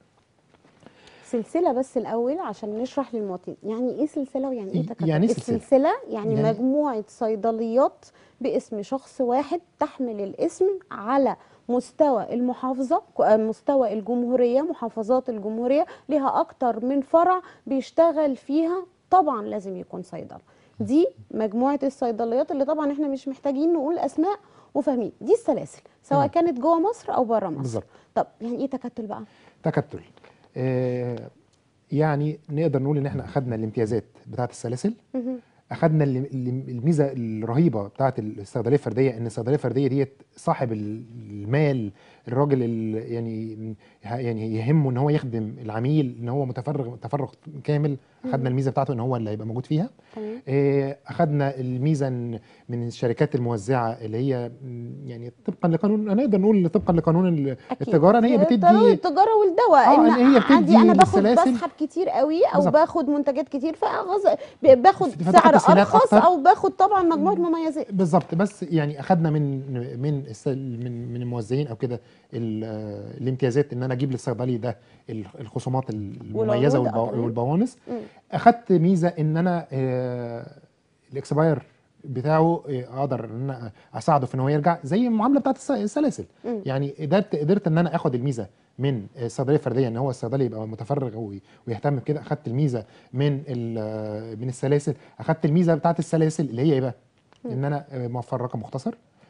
سلسلة بس الأول عشان نشرح للمواطنين يعني إيه سلسلة ويعني إيه ي- تكتل؟ يعني إيه سلسلة؟ السلسلة يعني, يعني- مجموعة صيدليات باسم شخص واحد تحمل الاسم على مستوى المحافظة ك- آه، مستوى الجمهورية محافظات الجمهورية لها أكتر من فرع بيشتغل فيها طبعا لازم يكون صيدلة دي مجموعة الصيدليات اللي طبعا احنا مش محتاجين نقول أسماء وفاهمين دي السلاسل سواء تمام. كانت جوه مصر أو بره مصر بالظبط طب يعني إيه تكتل بقى؟ تكتل آه، يعني نقدر نقول ان احنا اخذنا الامتيازات بتاعه السلاسل مهم. اخذنا ال- ال- الميزه الرهيبه بتاعه الصيدليه الفرديه ان الصيدليه الفرديه ديت صاحب ال- المال الراجل ال- يعني يعني يهمه ان هو يخدم العميل ان هو متفرغ تفرغ كامل اخذنا مم. الميزه بتاعته ان هو اللي هيبقى موجود فيها تمام آه، اخذنا الميزه إن من الشركات الموزعه اللي هي م، يعني طبقا لقانون نقدر نقول طبقا لقانون ال- أكيد. التجاره ان هي ضروري بتدي التجاره والدواء آه، ان إن هي عندي بتدي انا باخد للسلاسل- بسحب كتير قوي او بالظبط. باخد منتجات كتير فغز... ب- باخد فتاخد سعر تسهيلات ارخص أكتر. او باخد طبعا مجموعه مميزات بالظبط بس يعني اخذنا من من الس- من من الموزعين او كده ال- آه، الامتيازات ان انا اجيب للصيدلي ده ال- الخصومات المميزه والعروض، آه، والبو- تمام. والبوانس مم. اخذت ميزه ان انا آه، الاكسباير بتاعه آه، اقدر ان انا اساعده في ان هو يرجع زي المعامله بتاعت الس- السلاسل مم. يعني قدرت قدرت ان انا اخد الميزه من الصيدليه الفرديه ان هو الصيدلي يبقى متفرغ وي- ويهتم بكده اخدت الميزه من ال- من السلاسل اخدت الميزه بتاعت السلاسل اللي هي ايه بقى ان انا آه، موفر رقم مختصر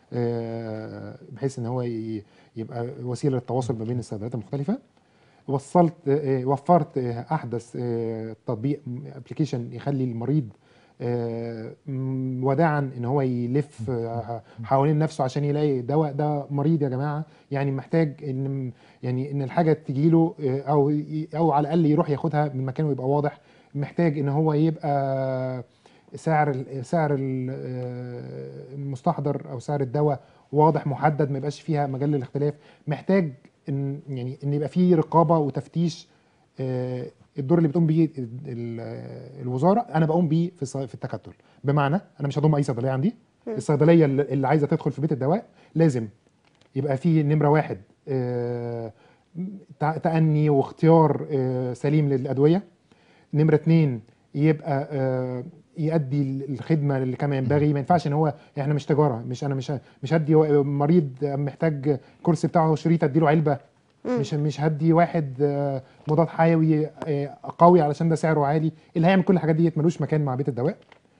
آه، بحيث ان هو ي- يبقى وسيله للتواصل ما بين الصيدليات المختلفه وصلت آه، وفرت آه، احدث آه، تطبيق ابلكيشن يخلي المريض آه، م- وداعا ان هو يلف آه، حوالين نفسه عشان يلاقي دواء ده مريض يا جماعه يعني محتاج ان يعني ان الحاجه تجي له او ي- او على الاقل يروح ياخدها من مكانه ويبقى واضح محتاج ان هو يبقى سعر ال- سعر ال- آه، المستحضر او سعر الدواء واضح محدد ما يبقاش فيها مجال للاختلاف محتاج ان يعني ان يبقى فيه رقابه وتفتيش آه، الدور اللي بتقوم بيه ال- ال- الوزاره انا بقوم بيه في الص- في التكتل بمعنى انا مش هضم اي صيدليه عندي مم. الصيدليه اللي اللي عايزه تدخل في بيت الدواء لازم يبقى في نمره واحد آه، تع- تأني واختيار آه، سليم للأدوية نمرة اتنين يبقى آه، يؤدي الخدمه اللي كما ينبغي ما ينفعش ان هو احنا مش تجاره مش انا مش مش هدي مريض محتاج كرسي بتاعه شريط اديله علبه مم. مش مش هدي واحد آه، مضاد حيوي آه، قوي علشان ده سعره عالي اللي هيعمل كل الحاجات ديت ملوش مكان مع بيت الدواء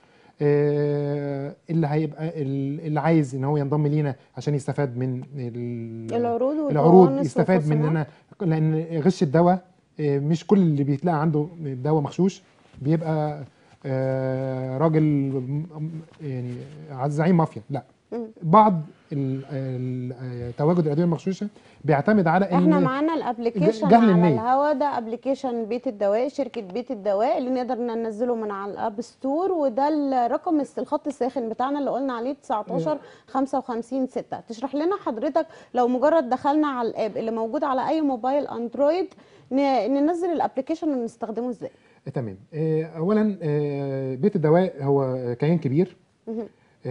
آه، اللي هيبقى ال- اللي عايز ان هو ينضم لينا عشان يستفاد من ال- العروض العروض والبونص يستفاد والخصومات. مننا لان غش الدواء آه، مش كل اللي بيتلاقى عنده دواء مغشوش بيبقى آه، راجل م- م- يعني عايز زعيم مافيا لا مم. بعض ال- ال- آه، تواجد الادويه المغشوشه بيعتمد على ان احنا معانا الابلكيشن جهل على النية. الهوا ده ابلكيشن بيت الدواء شركه بيت الدواء اللي نقدر ننزله من على الاب ستور وده الرقم الس- الخط الساخن بتاعنا اللي قلنا عليه 19 55 6 تشرح لنا حضرتك لو مجرد دخلنا على الاب اللي موجود على اي موبايل اندرويد ن- ننزل الابلكيشن ونستخدمه ازاي تمام آه، اولا آه، بيت الدواء هو كيان كبير مهم.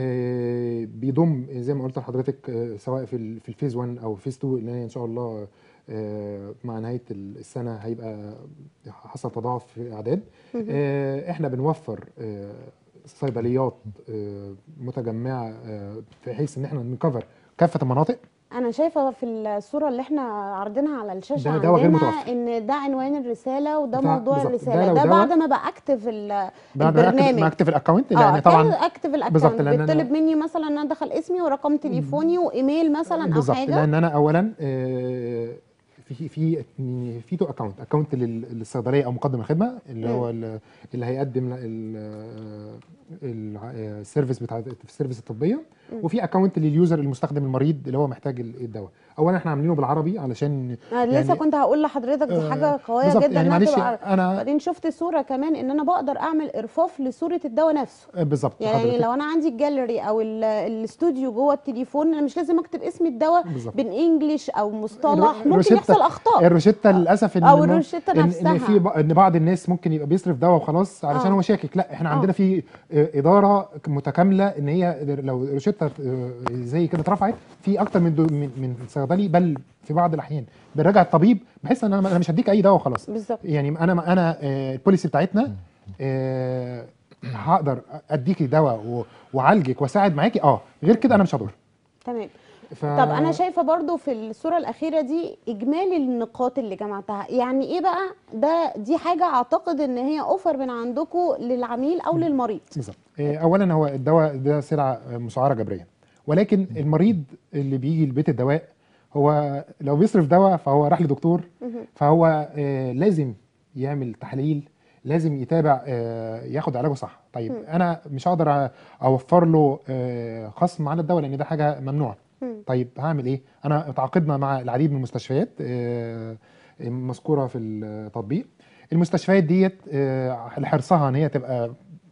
آه، بيضم زي ما قلت لحضرتك آه، سواء في ال- في الفيز 1 او فيز 2 اللي هي ان شاء الله آه، مع نهايه السنه هيبقى حصل تضاعف في الاعداد مهم. آه، احنا بنوفر آه، صيدليات آه، متجمعه آه، بحيث ان احنا نكفر كافه المناطق انا شايفه في الصوره اللي احنا عارضينها على الشاشه ده دواء غير عندنا متوفر. ان ده عنوان الرساله وده بتاع- موضوع بالظبط. ده الرساله لو ده دواء- بعد ما باكتف ال- بعد ما أكتب- البرنامج ما اكتب الاكونت اه لان طبعا اكتف بالظبط، الاكونت لأن أنا- بيطلب مني مثلا ان انا ادخل اسمي ورقم تليفوني وايميل مثلا او بالظبط حاجه لان انا اولا آه، في في في تو اكونت اكونت للصيدليه او مقدم الخدمه اللي هو ال- اللي هيقدم ال- ال- السيرفيس بتاع السيرفيس الطبيه مم. وفي اكونت لليوزر المستخدم المريض اللي هو محتاج ال- الدواء اولا احنا عاملينه بالعربي علشان أنا لسه كنت هقول لحضرتك دي آه، حاجه قويه بالظبط، جدا يعني انها معلش تبقى انا بعدين شفت صوره كمان ان انا بقدر اعمل ارفاف لصوره الدواء نفسه آه، بالظبط يعني حضرتك. لو انا عندي الجاليري او ال- الاستوديو جوه التليفون انا مش لازم اكتب اسم الدواء بالظبط. بالانجلش او مصطلح الر- ممكن الروشتة- يحصل اخطاء الروشته للاسف ان أو إن- الروشتة إن- ان نفسها. في ب- ان بعض الناس ممكن يبقى بيصرف دواء وخلاص علشان آه. هو شاكك لا احنا آه. عندنا في آه، اداره متكامله ان هي لو روشته آه، زي كده اترفعت في اكتر من دو من من صيدلي بل في بعض الاحيان بنراجع الطبيب بحيث ان انا أنا مش هديك اي دواء وخلاص بالظبط يعني انا انا آه، البوليسي بتاعتنا آه، هقدر اديكي دواء و- واعالجك واساعد معاكي اه غير كده انا مش هضر تمام ف... طب انا شايفه برضو في الصوره الاخيره دي اجمالي النقاط اللي جمعتها يعني ايه بقى ده دي حاجه اعتقد ان هي اوفر من عندكم للعميل او للمريض بالظبط آه، اولا هو الدواء ده سلعه آه، مسعره جبريا ولكن المريض اللي بيجي لبيت الدواء هو لو بيصرف دواء فهو راح لدكتور مهم. فهو آه، لازم يعمل تحليل لازم يتابع آه، ياخد علاجه صح طيب مم. انا مش هقدر أ- اوفر له آه، خصم على الدواء لان ده حاجه ممنوعه مم. طيب هعمل ايه انا تعاقدنا مع العديد من المستشفيات آه، مذكوره في التطبيق المستشفيات ديت آه، لحرصها ان هي تبقى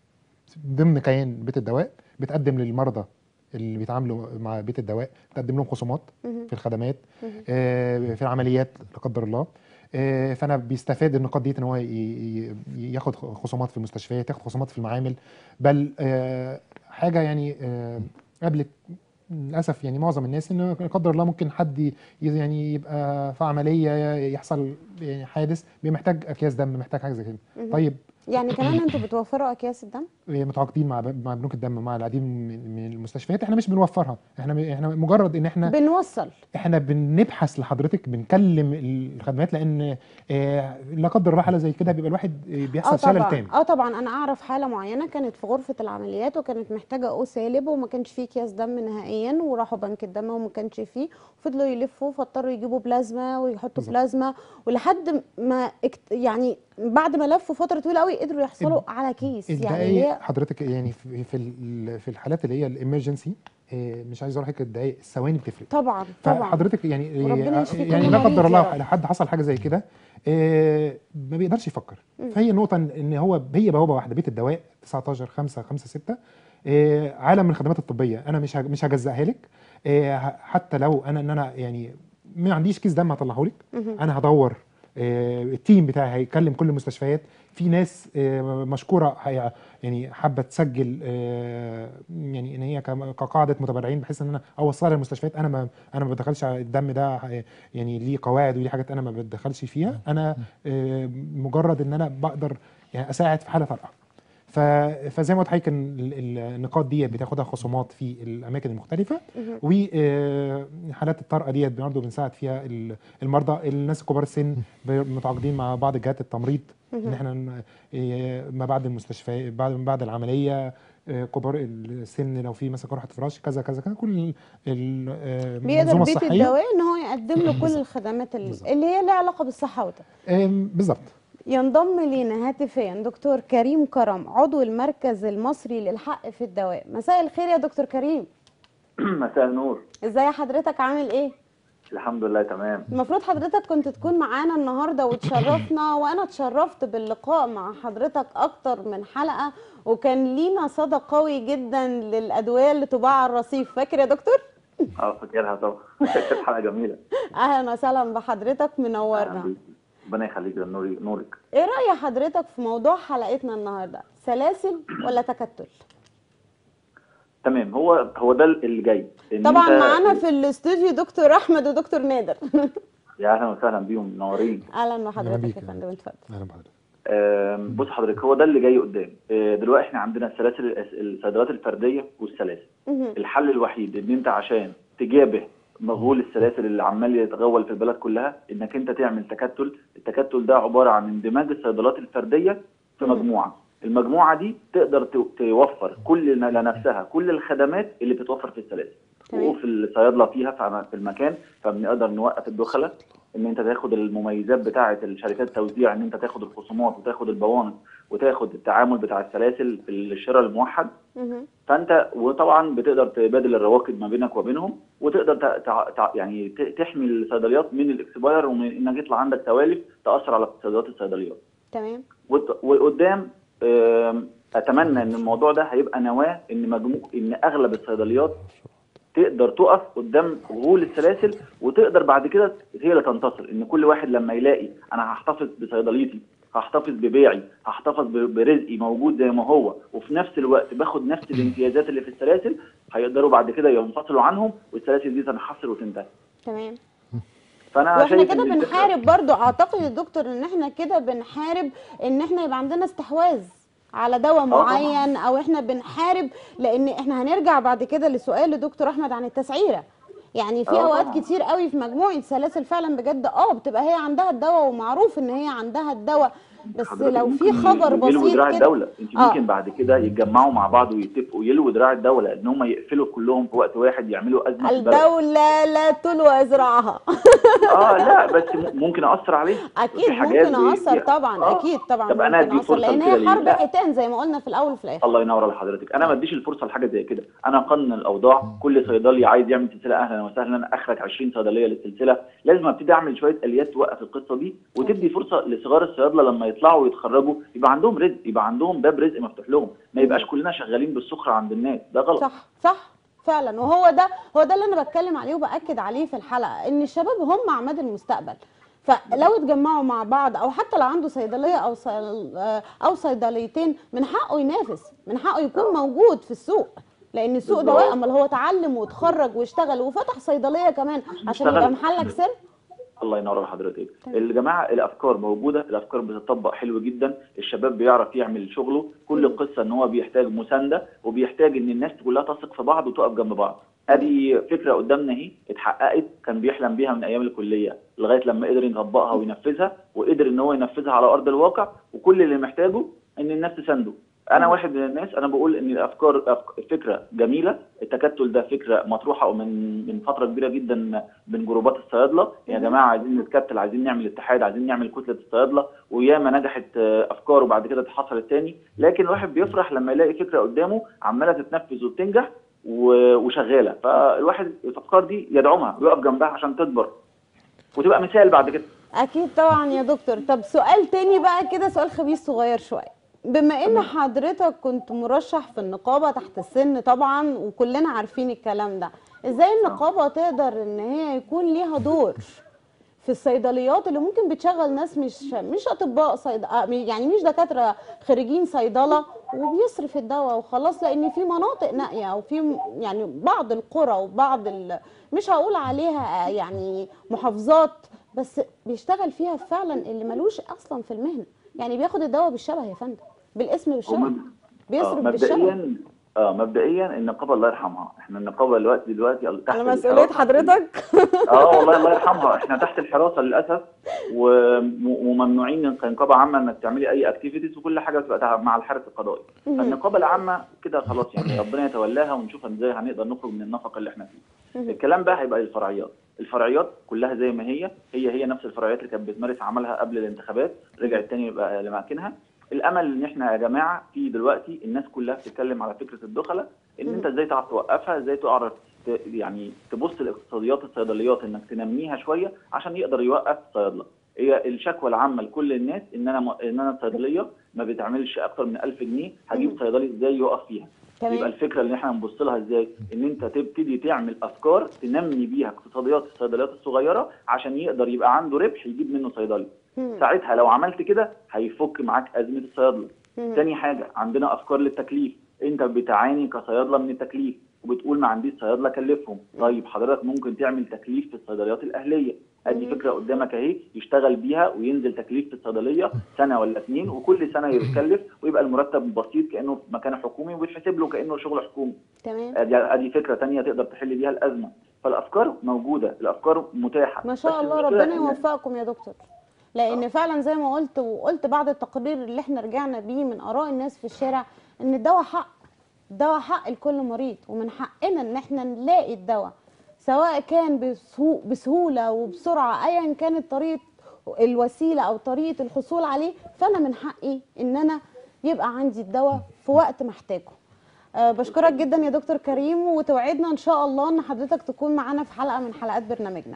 ضمن كيان بيت الدواء بتقدم للمرضى اللي بيتعاملوا مع بيت الدواء بتقدم لهم خصومات مهم. في الخدمات مهم. آه، في العمليات لا قدر الله آه، فانا بيستفاد النقاط ديت ان هو ي- ي- ياخد خصومات في المستشفيات ياخد خصومات في المعامل بل آه، حاجه يعني آه، قابلت للاسف يعني معظم الناس ان لا قدر الله ممكن حد ي- يعني يبقى في عمليه يحصل يعني حادث بيبقى محتاج اكياس دم محتاج حاجه زي كده مهم. طيب يعني كمان انتوا بتوفروا اكياس الدم متعاقدين مع مع بنوك الدم مع العديد من من المستشفيات احنا مش بنوفرها احنا احنا مجرد ان احنا بنوصل احنا بنبحث لحضرتك بنكلم الخدمات لان آه، لا قدر الله حاله زي كده بيبقى الواحد آه، اه بيحصل شلل طبعا تام اه طبعا انا اعرف حاله معينه كانت في غرفه العمليات وكانت محتاجه او سالب وما كانش فيه اكياس دم نهائيا وراحوا بنك الدم وما كانش فيه فضلوا يلفوا فاضطروا يجيبوا بلازما ويحطوا بالظبط. بلازما ولحد ما اكت... يعني بعد ما لفوا فتره طويله قوي قدروا يحصلوا على كيس يعني اللي الدقايق هي حضرتك يعني في في ال- في الحالات اللي هي الامرجنسي مش عايز اقول لك الدقايق الثواني بتفرق طبعا طبعا فحضرتك يعني وربنا آه، يشفي كل يعني لا مريض قدر يا الله رب. لحد حصل حاجه زي كده آه، ما بيقدرش يفكر مم. فهي النقطه ان إن هو هي بوابه واحده بيت الدواء 19 5 5 6 آه، عالم من الخدمات الطبيه انا مش هج- مش هجزأها لك آه، ه- حتى لو انا ان انا يعني ما عنديش كيس دم هطلعه لك مهم. انا هدور آه، التيم بتاعي هيكلم كل المستشفيات في ناس آه، مشكوره هي يعني حابه تسجل آه، يعني ان هي كم- كقاعده متبرعين بحيث ان انا اوصلها للمستشفيات انا ما انا ما بدخلش على الدم ده آه، يعني ليه قواعد وليه حاجات انا ما بتدخلش فيها انا آه، مجرد ان انا بقدر يعني اساعد في حاله طارئه ف... فزي ما قلت لحضرتك إن ال- ال- النقاط دي بتاخدها خصومات في الاماكن المختلفه مهم. وحالات الطارئه ديت برضه بنساعد فيها ال- المرضى الناس كبار السن ب- متعاقدين مع بعض جهات التمريض ان مهم. احنا ن- إيه، ما بعد المستشفى بعد من بعد العمليه آه، كبار السن لو في مثلا جرحه فراش كذا كذا كذا كل ال- ال- آه، بيقدر المنظومه بيت الصحيه الدواء ان هو يقدم له كل الخدمات ال- بالظبط. اللي هي لها علاقه بالصحه والتغذيه آم، بالظبط ينضم لينا هاتفيا دكتور كريم كرم عضو المركز المصري للحق في الدواء مساء الخير يا دكتور كريم مساء النور ازاي حضرتك عامل ايه الحمد لله تمام المفروض حضرتك كنت تكون معانا النهارده وتشرفنا وانا اتشرفت باللقاء مع حضرتك اكتر من حلقه وكان لينا صدى قوي جدا للادويه اللي تباع على الرصيف فاكر يا دكتور اه فاكرها طبعا كانت حلقه جميله اهلا وسهلا بحضرتك أهلاً منورنا بيك. ربنا يخليك ده نوري نورك ايه راي حضرتك في موضوع حلقتنا النهارده سلاسل ولا تكتل تمام هو هو ده اللي جاي إن طبعا أنت- معانا في الاستوديو دكتور احمد ودكتور نادر يا اهلا وسهلا بيهم منورين اهلا بحضرتك بيك يا يا فندم اتفضل اهلا بحضرتك آم، بص حضرتك هو ده اللي جاي قدام آه، دلوقتي احنا عندنا السلاسل الأس- الصيدليات الفرديه والسلاسل مهم. الحل الوحيد ان انت عشان تجابه مغول السلاسل اللي عمال يتغول في البلد كلها انك انت تعمل تكتل التكتل ده عباره عن اندماج الصيدلات الفرديه في مم. مجموعه المجموعه دي تقدر ت- توفر كل لنفسها كل الخدمات اللي بتتوفر في السلاسل تمام. وفي الصيادله فيها في في المكان فبنقدر نوقف الدخله ان انت تاخد المميزات بتاعه الشركات التوزيع ان انت تاخد الخصومات وتاخد البوانص وتاخد التعامل بتاع السلاسل في الشراء الموحد مهم. فانت وطبعا بتقدر تبادل الرواكد ما بينك وبينهم وتقدر تع... تع... تع... يعني ت- تحمي الصيدليات من الاكسباير ومن انك يطلع عندك توالف تاثر على اقتصاديات الصيدليات تمام وت- وقدام آم، اتمنى ان الموضوع ده هيبقى نواه ان مجموع ان اغلب الصيدليات تقدر تقف قدام غول السلاسل وتقدر بعد كده هي اللي تنتصر ان كل واحد لما يلاقي انا هحتفظ بصيدليتي هحتفظ ببيعي هحتفظ ب- برزقي موجود زي ما هو وفي نفس الوقت باخد نفس الامتيازات اللي في السلاسل هيقدروا بعد كده ينفصلوا عنهم والسلاسل دي تنحصر وتنتهي تمام فانا واحنا شايف كده إن الفكرة- بنحارب برضو اعتقد يا دكتور ان احنا كده بنحارب ان احنا يبقى عندنا استحواذ على دواء طبعاً. معين او احنا بنحارب لان احنا هنرجع بعد كده لسؤال لدكتور احمد عن التسعيره يعني في آه اوقات طبعاً. كتير قوي في مجموعه سلاسل فعلا بجد اه بتبقى هي عندها الدواء ومعروف ان هي عندها الدواء بس حضرتك لو في ممكن خبر يلووا بسيط دراع كده الدوله انت آه. ممكن بعد كده يتجمعوا مع بعض ويتفقوا يلووا دراع الدوله ان هم يقفلوا كلهم في وقت واحد يعملوا ازمه في البلد الدوله لا تلوى ازراعها اه لا بس م- ممكن ااثر عليه اكيد في حاجات ممكن بي- اثر بي- طبعا آه. اكيد طبعا طب أنا ممكن أدي اثر فرصة لان لكده هي ليه؟ حرب لا. حيتان زي ما قلنا في الاول وفي الاخر الله ينور على حضرتك انا ما اديش الفرصه لحاجه زي كده انا قانون الاوضاع كل صيدلي عايز يعمل سلسله اهلا وسهلا انا اخرج 20 صيدليه للسلسله لازم ابتدي اعمل شويه اليات توقف القصه دي وتدي فرصه لصغار الصيادله لما يطلعوا ويتخرجوا يبقى عندهم رزق يبقى عندهم باب رزق مفتوح لهم ما يبقاش كلنا شغالين بالسخره عند الناس ده غلط صح صح فعلا وهو ده هو ده اللي انا بتكلم عليه وباكد عليه في الحلقه ان الشباب هم عماد المستقبل فلو اتجمعوا مع بعض او حتى لو عنده صيدليه او صي- او صيدليتين من حقه ينافس من حقه يكون موجود في السوق لان السوق بالظبط. دواء امال هو اتعلم واتخرج واشتغل وفتح صيدليه كمان عشان يشتغل. يبقى محلك سر الله ينور على حضرتك تمام. الجماعه الافكار موجوده الافكار بتطبق حلو جدا الشباب بيعرف يعمل شغله كل القصه ان هو بيحتاج مسانده وبيحتاج ان الناس كلها تثق في بعض وتقف جنب بعض ادي فكره قدامنا اهي اتحققت كان بيحلم بيها من ايام الكليه لغايه لما قدر يطبقها وينفذها وقدر ان هو ينفذها على ارض الواقع وكل اللي محتاجه ان الناس تسانده انا واحد من الناس انا بقول ان الافكار أفك- فكره جميله التكتل ده فكره مطروحه من من فتره كبيره جدا من جروبات الصيادله يا مم. جماعه عايزين نتكتل عايزين نعمل اتحاد عايزين نعمل كتله الصيادله وياما نجحت آه، افكار وبعد كده اتحصلت تاني لكن الواحد بيفرح لما يلاقي فكره قدامه عماله تتنفذ وبتنجح و- وشغاله فالواحد الافكار دي يدعمها ويقف جنبها عشان تكبر وتبقى مثال بعد كده اكيد طبعا يا دكتور طب سؤال تاني بقى كده سؤال خبيث صغير شويه بما ان حضرتك كنت مرشح في النقابه تحت السن طبعا وكلنا عارفين الكلام ده ازاي النقابه تقدر ان هي يكون ليها دور في الصيدليات اللي ممكن بتشغل ناس مش مش اطباء صيد... آه، يعني مش دكاتره خريجين صيدله وبيصرف الدواء وخلاص لان في مناطق نائيه او في م- يعني بعض القرى وبعض ال... مش هقول عليها آه، يعني محافظات بس بيشتغل فيها فعلا اللي ملوش اصلا في المهنه يعني بياخد الدواء بالشبه يا فندم بالاسم بالشبه هم بيصرف آه بالشهر مبدئيا اه مبدئيا النقابه الله يرحمها احنا النقابه دلوقتي دلوقتي تحت على مسؤوليه الحراسة. حضرتك اه والله الله يرحمها احنا تحت الحراسه للاسف وم- وممنوعين كنقابه عامه انك تعملي اي اكتيفيتيز وكل حاجه بتبقى تع- مع الحارس القضائي مهم. فالنقابه العامه كده خلاص يعني ربنا يتولاها ونشوف ازاي هنقدر نخرج من النفق اللي احنا فيه مهم. الكلام بقى هيبقى للفرعيات الفرعيات كلها زي ما هي هي هي نفس الفرعيات اللي كانت بتمارس عملها قبل الانتخابات رجعت تاني يبقى لمكانها الامل ان احنا يا جماعه في دلوقتي الناس كلها بتتكلم على فكره الدخله ان انت ازاي تعرف توقفها ازاي تعرف ت- يعني تبص لاقتصاديات الصيدليات انك تنميها شويه عشان يقدر يوقف صيادله هي الشكوى العامه لكل الناس ان انا م- ان انا الصيدليه ما بتعملش اكتر من 1000 جنيه هجيب صيدلي ازاي يقف فيها تمام. يبقى الفكره اللي احنا نبص لها ازاي ان انت تبتدي تعمل افكار تنمي بيها اقتصاديات الصيدليات الصغيره عشان يقدر يبقى عنده ربح يجيب منه صيدلي مم. ساعتها لو عملت كده هيفك معاك ازمه الصيادله مم. تاني حاجه عندنا افكار للتكليف انت بتعاني كصيادله من التكليف وبتقول ما عنديش صيادله كلفهم طيب حضرتك ممكن تعمل تكليف في الصيدليات الاهليه ادي فكره قدامك اهي يشتغل بيها وينزل تكليف في الصيدليه سنه ولا اتنين وكل سنه يتكلف ويبقى المرتب بسيط كانه في مكان حكومي ويتحسب له كانه شغل حكومي تمام ادي ادي فكره تانية تقدر تحل بيها الازمه فالافكار موجوده الافكار متاحه ما شاء بس الله المشكلة ربنا إن- يوفقكم يا دكتور لان فعلا زي ما قلت وقلت بعد التقرير اللي احنا رجعنا بيه من اراء الناس في الشارع ان الدواء حق الدواء حق لكل مريض ومن حقنا ان احنا نلاقي الدواء سواء كان بسهو بسهوله وبسرعه ايا كانت طريقه الوسيله او طريقه الحصول عليه فانا من حقي ان انا يبقى عندي الدواء في وقت محتاجه أه بشكرك جدا يا دكتور كريم وتوعدنا ان شاء الله ان حضرتك تكون معانا في حلقه من حلقات برنامجنا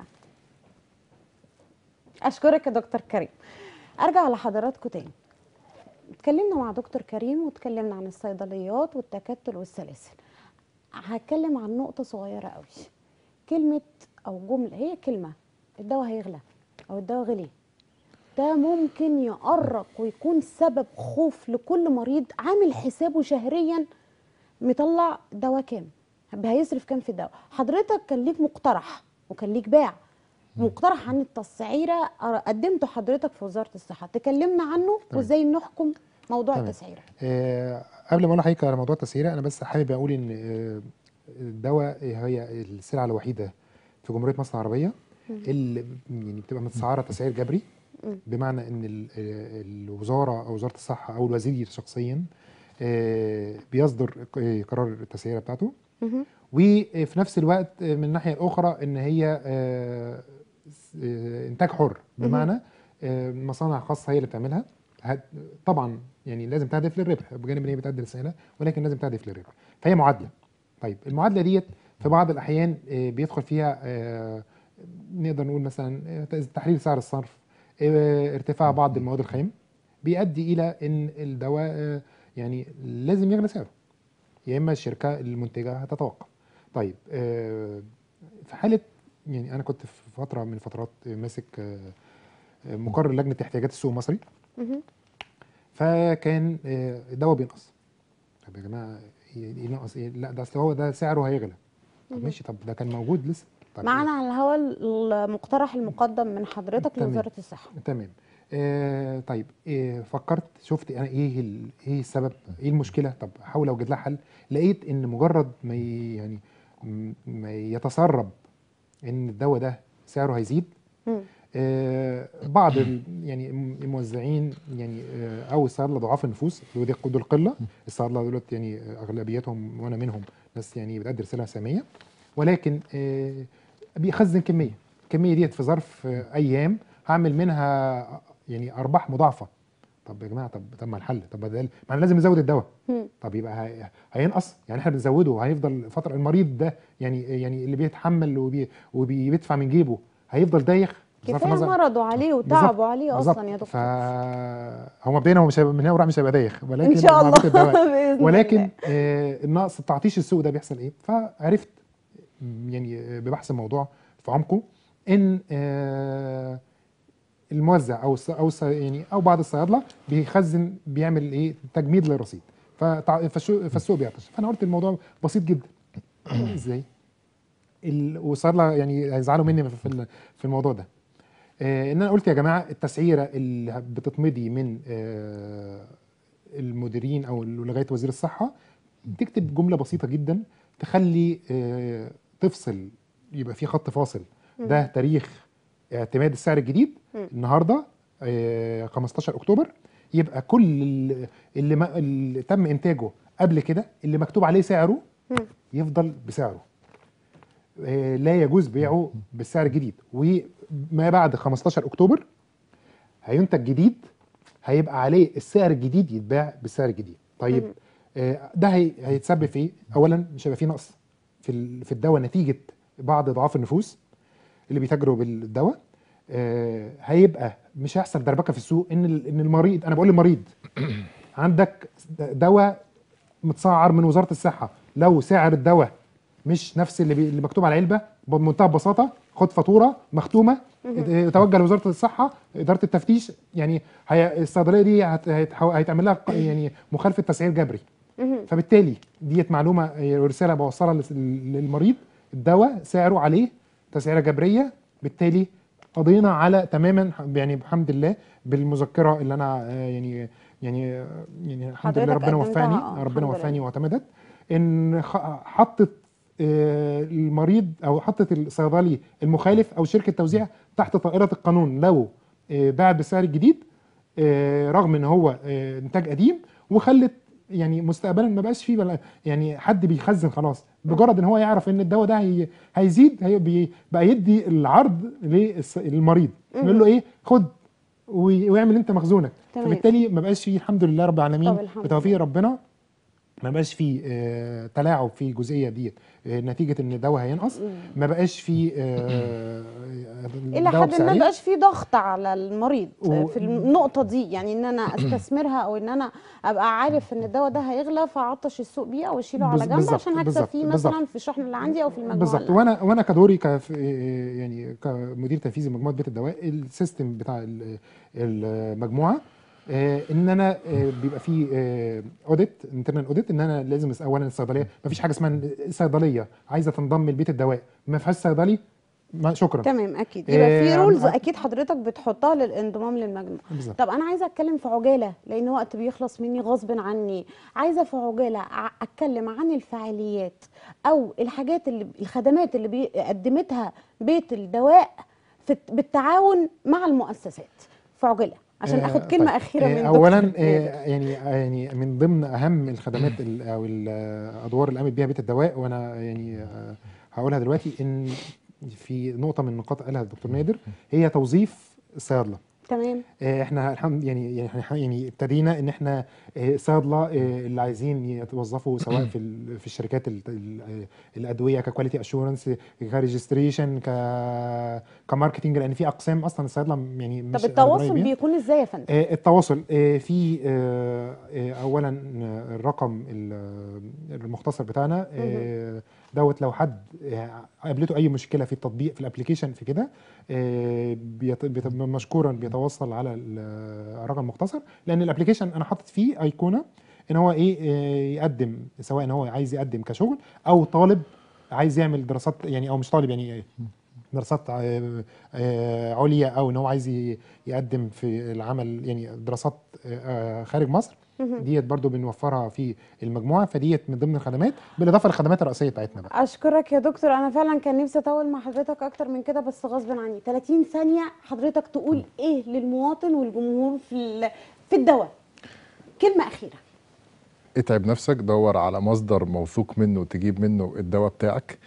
اشكرك يا دكتور كريم ارجع لحضراتكم تاني اتكلمنا مع دكتور كريم واتكلمنا عن الصيدليات والتكتل والسلاسل هتكلم عن نقطه صغيره قوي كلمه او جمله هي كلمه الدواء هيغلى او الدواء غلي ده ممكن يقرق ويكون سبب خوف لكل مريض عامل حسابه شهريا مطلع دواء كام هيصرف كام في الدواء حضرتك كان ليك مقترح وكان ليك باع مقترح عن التسعيره قدمته حضرتك في وزاره الصحه تكلمنا عنه وازاي نحكم موضوع تمام. التسعيره آه قبل ما اقول لحضرتك على موضوع التسعيره انا بس حابب اقول ان آه الدواء هي السلعه الوحيده في جمهوريه مصر العربيه اللي يعني بتبقى متسعره تسعير جبري مم. بمعنى ان ال- آه، الوزاره او وزاره الصحه او الوزير شخصيا آه، بيصدر ق- قرار التسعيره بتاعته مهم. وفي نفس الوقت آه، من الناحيه الاخرى ان هي آه، س- آه، انتاج حر بمعنى آه، مصانع خاصه هي اللي بتعملها هت- طبعا يعني لازم تهدف للربح بجانب ان هي بتقدم السهله ولكن لازم تهدف للربح فهي معادله طيب المعادله ديت في بعض الاحيان آه، بيدخل فيها آه، نقدر نقول مثلا آه، تحليل سعر الصرف آه، ارتفاع بعض المواد الخام بيؤدي الى ان الدواء آه، يعني لازم يغلى سعره يا اما الشركه المنتجه هتتوقف طيب آه، في حاله يعني انا كنت في فتره من الفترات ماسك آه، آه، مقرر لجنه احتياجات السوق المصري مهم. فكان آه، الدواء بينقص طب يا جماعه ايه إيه نقص ايه لا ده اصل هو ده سعره هيغلى طب مهم. ماشي طب ده كان موجود لسه طب معانا على الهواء المقترح المقدم من حضرتك تمام. لوزاره الصحه تمام آه طيب آه فكرت شفت انا ايه ال- ايه السبب ايه المشكله طب احاول اوجد لها حل لقيت ان مجرد ما ي- يعني م- ما يتسرب ان الدواء ده سعره هيزيد مم. آه بعض ال- يعني الم- الموزعين يعني آه او الصيادله ضعاف النفوس اللي ودي دول قله الصيادله دولت يعني آه، اغلبيتهم وانا منهم ناس يعني بتقدر سلع ساميه ولكن آه بيخزن كميه الكميه ديت في ظرف آه، ايام هعمل منها يعني ارباح مضاعفه طب يا جماعه طب طب ما الحل طب بدل ما انا لازم ازود الدواء مم. طب يبقى هي- هينقص يعني احنا بنزوده هيفضل فتره المريض ده يعني يعني اللي بيتحمل وبي وبيدفع من جيبه هيفضل دايخ بصرف كفايه النظر- مرضه عليه بالظبط، وتعبه عليه بالظبط. اصلا يا دكتور فهو مبدئيا هو مش هيبقى- من هنا وراح مش هيبقى دايخ ولكن ان شاء مع الله ضغط الدواء. بإذن ولكن الله. آه النقص التعطيش السوق ده بيحصل ايه فعرفت م، يعني آه، ببحث الموضوع في عمقه ان آه الموزع او الص- او الص- يعني او بعض الصيادله بيخزن بيعمل ايه تجميد للرصيد فتع- فالشو- فالسوق بيعطش فانا قلت الموضوع بسيط جدا ازاي ال- والصيادله يعني هيزعلوا مني في ال- في الموضوع ده آه ان انا قلت يا جماعه التسعيره اللي بتتمضي من آه المديرين او لغايه وزير الصحه تكتب جمله بسيطه جدا تخلي آه، تفصل يبقى في خط فاصل ده تاريخ اعتماد السعر الجديد مم. النهارده آه، 15 اكتوبر يبقى كل ال- اللي, ما اللي تم انتاجه قبل كده اللي مكتوب عليه سعره مم. يفضل بسعره آه، لا يجوز بيعه بالسعر الجديد وما بعد 15 اكتوبر هينتج جديد هيبقى عليه السعر الجديد يتباع بالسعر الجديد طيب مم. آه، ده هي- هيتسبب في ايه اولا مش هيبقى فيه نقص في ال- في الدواء نتيجه بعض ضعاف النفوس اللي بيتاجروا بالدواء آه، هيبقى مش هيحصل دربكه في السوق ان ال- ان المريض انا بقول للمريض عندك دواء متسعر من وزاره الصحه لو سعر الدواء مش نفس اللي, بي... اللي مكتوب على العلبه بمنتهى البساطه خد فاتوره مختومه اه، توجه لوزاره الصحه اداره التفتيش يعني هي الصيدليه دي هت... هيتحو- هيتعمل لها ق- يعني مخالفه تسعير جبري مهم. فبالتالي ديت معلومه اه، رساله بوصلها لس- للمريض الدواء سعره عليه تسعيره جبريه بالتالي قضينا على تماما يعني بحمد الله بالمذكره اللي انا اه، يعني يعني اه، يعني الحمد لله حضرتك ربنا قدمتها، وفاني اه، ربنا الحمد وفاني لله. واعتمدت ان خ- حطت آه، المريض او حطت الصيدلي المخالف او شركه توزيع تحت طائره القانون لو آه، باع بالسعر الجديد آه، رغم ان هو آه، انتاج قديم وخلت يعني مستقبلا ما بقاش فيه بلا يعني حد بيخزن خلاص مجرد ان هو يعرف ان الدواء ده هي هيزيد هي بي- بقى يدي العرض للس- للمريض يقول له ايه خد وي- ويعمل انت مخزونك تمام. فبالتالي ما بقاش فيه الحمد لله رب العالمين طب الحمد بتوفيق ربنا ما بقاش فيه آه، تلاعب في الجزئيه ديت آه، نتيجه ان الدواء هينقص ما بقاش فيه آه، الى الدواء حد ما بسعرين. بقاش في ضغط على المريض و- في النقطه دي يعني ان انا استثمرها او ان انا ابقى عارف ان الدواء ده هيغلى فاعطش السوق بيه او اشيله على بز- جنب بالظبط، عشان هكسب بالظبط، فيه بالظبط. مثلا في الشحن اللي عندي او في المجموعه بالظبط اللي وانا وانا كدوري كف يعني كمدير تنفيذي مجموعه بيت الدواء السيستم بتاع ال- المجموعه آه، ان انا آه، بيبقى فيه اوديت انترنال اوديت ان انا لازم أس- اولا الصيدليه ما فيش حاجه اسمها صيدليه عايزه تنضم لبيت الدواء ما فيهاش صيدلي ما شكرا تمام اكيد يبقى في آه، رولز عن- اكيد حضرتك بتحطها للانضمام للمجموعه بالظبط طب انا عايزه اتكلم في عجاله لان وقت بيخلص مني غصب عني عايزه في عجاله ع- اتكلم عن الفعاليات او الحاجات اللي الخدمات اللي بي- قدمتها بيت الدواء في بالتعاون مع المؤسسات في عجاله عشان آه، اخد كلمه طيب. اخيره آه، من اولا دكتور آه، نادر. يعني يعني من ضمن اهم الخدمات ال- او الادوار اللي قامت بيها بيت الدواء وانا يعني آه، هقولها دلوقتي ان في نقطه من النقاط قالها الدكتور نادر هي توظيف الصيادله تمام آه، احنا الحمد يعني يعني إحنا يعني ابتدينا ان احنا آه، صيادله آه، اللي عايزين يتوظفوا سواء في ال- في الشركات ال- ال- الادويه ككواليتي اشورنس كريجستريشن ك كماركتنج لان في اقسام اصلا الصيادله يعني مش طب التواصل قريبين. بيكون ازاي يا فندم آه، التواصل آه، في آه، آه، اولا آه، الرقم ال- المختصر بتاعنا آه، دوت لو حد آه، قابلته اي مشكله في التطبيق في الابلكيشن في كده آه، بيت- بيت- مشكورا بيتوصل على ال- الرقم المختصر لان الابلكيشن انا حاطط فيه ايقونه ان هو ايه آه، يقدم سواء ان هو عايز يقدم كشغل او طالب عايز يعمل دراسات يعني او مش طالب يعني دراسات آه، آه، عليا او ان هو عايز ي- يقدم في العمل يعني دراسات آه، خارج مصر مهم. ديت برضو بنوفرها في المجموعه فديت من ضمن الخدمات بالاضافه للخدمات الرئيسيه بتاعتنا بقى اشكرك يا دكتور انا فعلا كان نفسي اطول مع حضرتك اكتر من كده بس غصب عني 30 ثانيه حضرتك تقول ايه للمواطن والجمهور في ال- في الدواء كلمه اخيره اتعب نفسك دور على مصدر موثوق منه تجيب منه الدواء بتاعك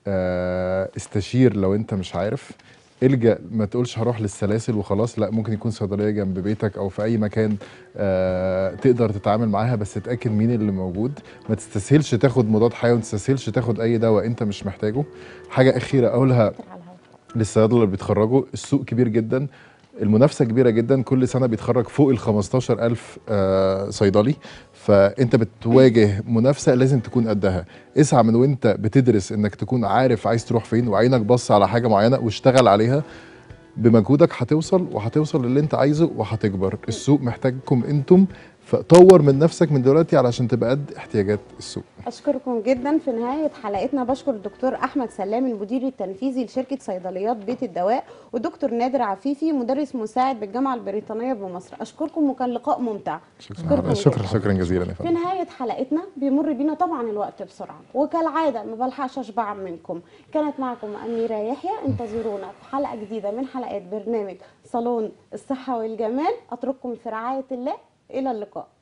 آه، استشير لو انت مش عارف الجا ما تقولش هروح للسلاسل وخلاص لا ممكن يكون صيدليه جنب بيتك او في اي مكان آه، تقدر تتعامل معاها بس اتاكد مين اللي موجود ما تستسهلش تاخد مضاد حيوي ما تستسهلش تاخد اي دواء انت مش محتاجه حاجه اخيره اقولها للصيادله اللي بيتخرجوا السوق كبير جدا المنافسه كبيره جدا كل سنه بيتخرج فوق ال 15000 آه، صيدلي فانت بتواجه منافسه لازم تكون قدها اسعى من وانت بتدرس انك تكون عارف عايز تروح فين وعينك بص على حاجه معينه واشتغل عليها بمجهودك هتوصل وهتوصل للي انت عايزه وهتكبر السوق محتاجكم انتم فطور من نفسك من دلوقتي علشان تبقى قد احتياجات السوق اشكركم جدا في نهايه حلقتنا بشكر الدكتور احمد سلام المدير التنفيذي لشركه صيدليات بيت الدواء ودكتور نادر عفيفي مدرس مساعد بالجامعه البريطانيه بمصر اشكركم وكان لقاء ممتع أشكركم شكرا جداً. شكرا جزيلا يا في فندم نهاية حلقتنا بيمر بينا طبعا الوقت بسرعة وكالعادة ما بلحقش أشبع منكم كانت معكم أميرة يحيى انتظرونا في حلقة جديدة من حلقات برنامج صالون الصحة والجمال أترككم في رعاية الله إلى اللقاء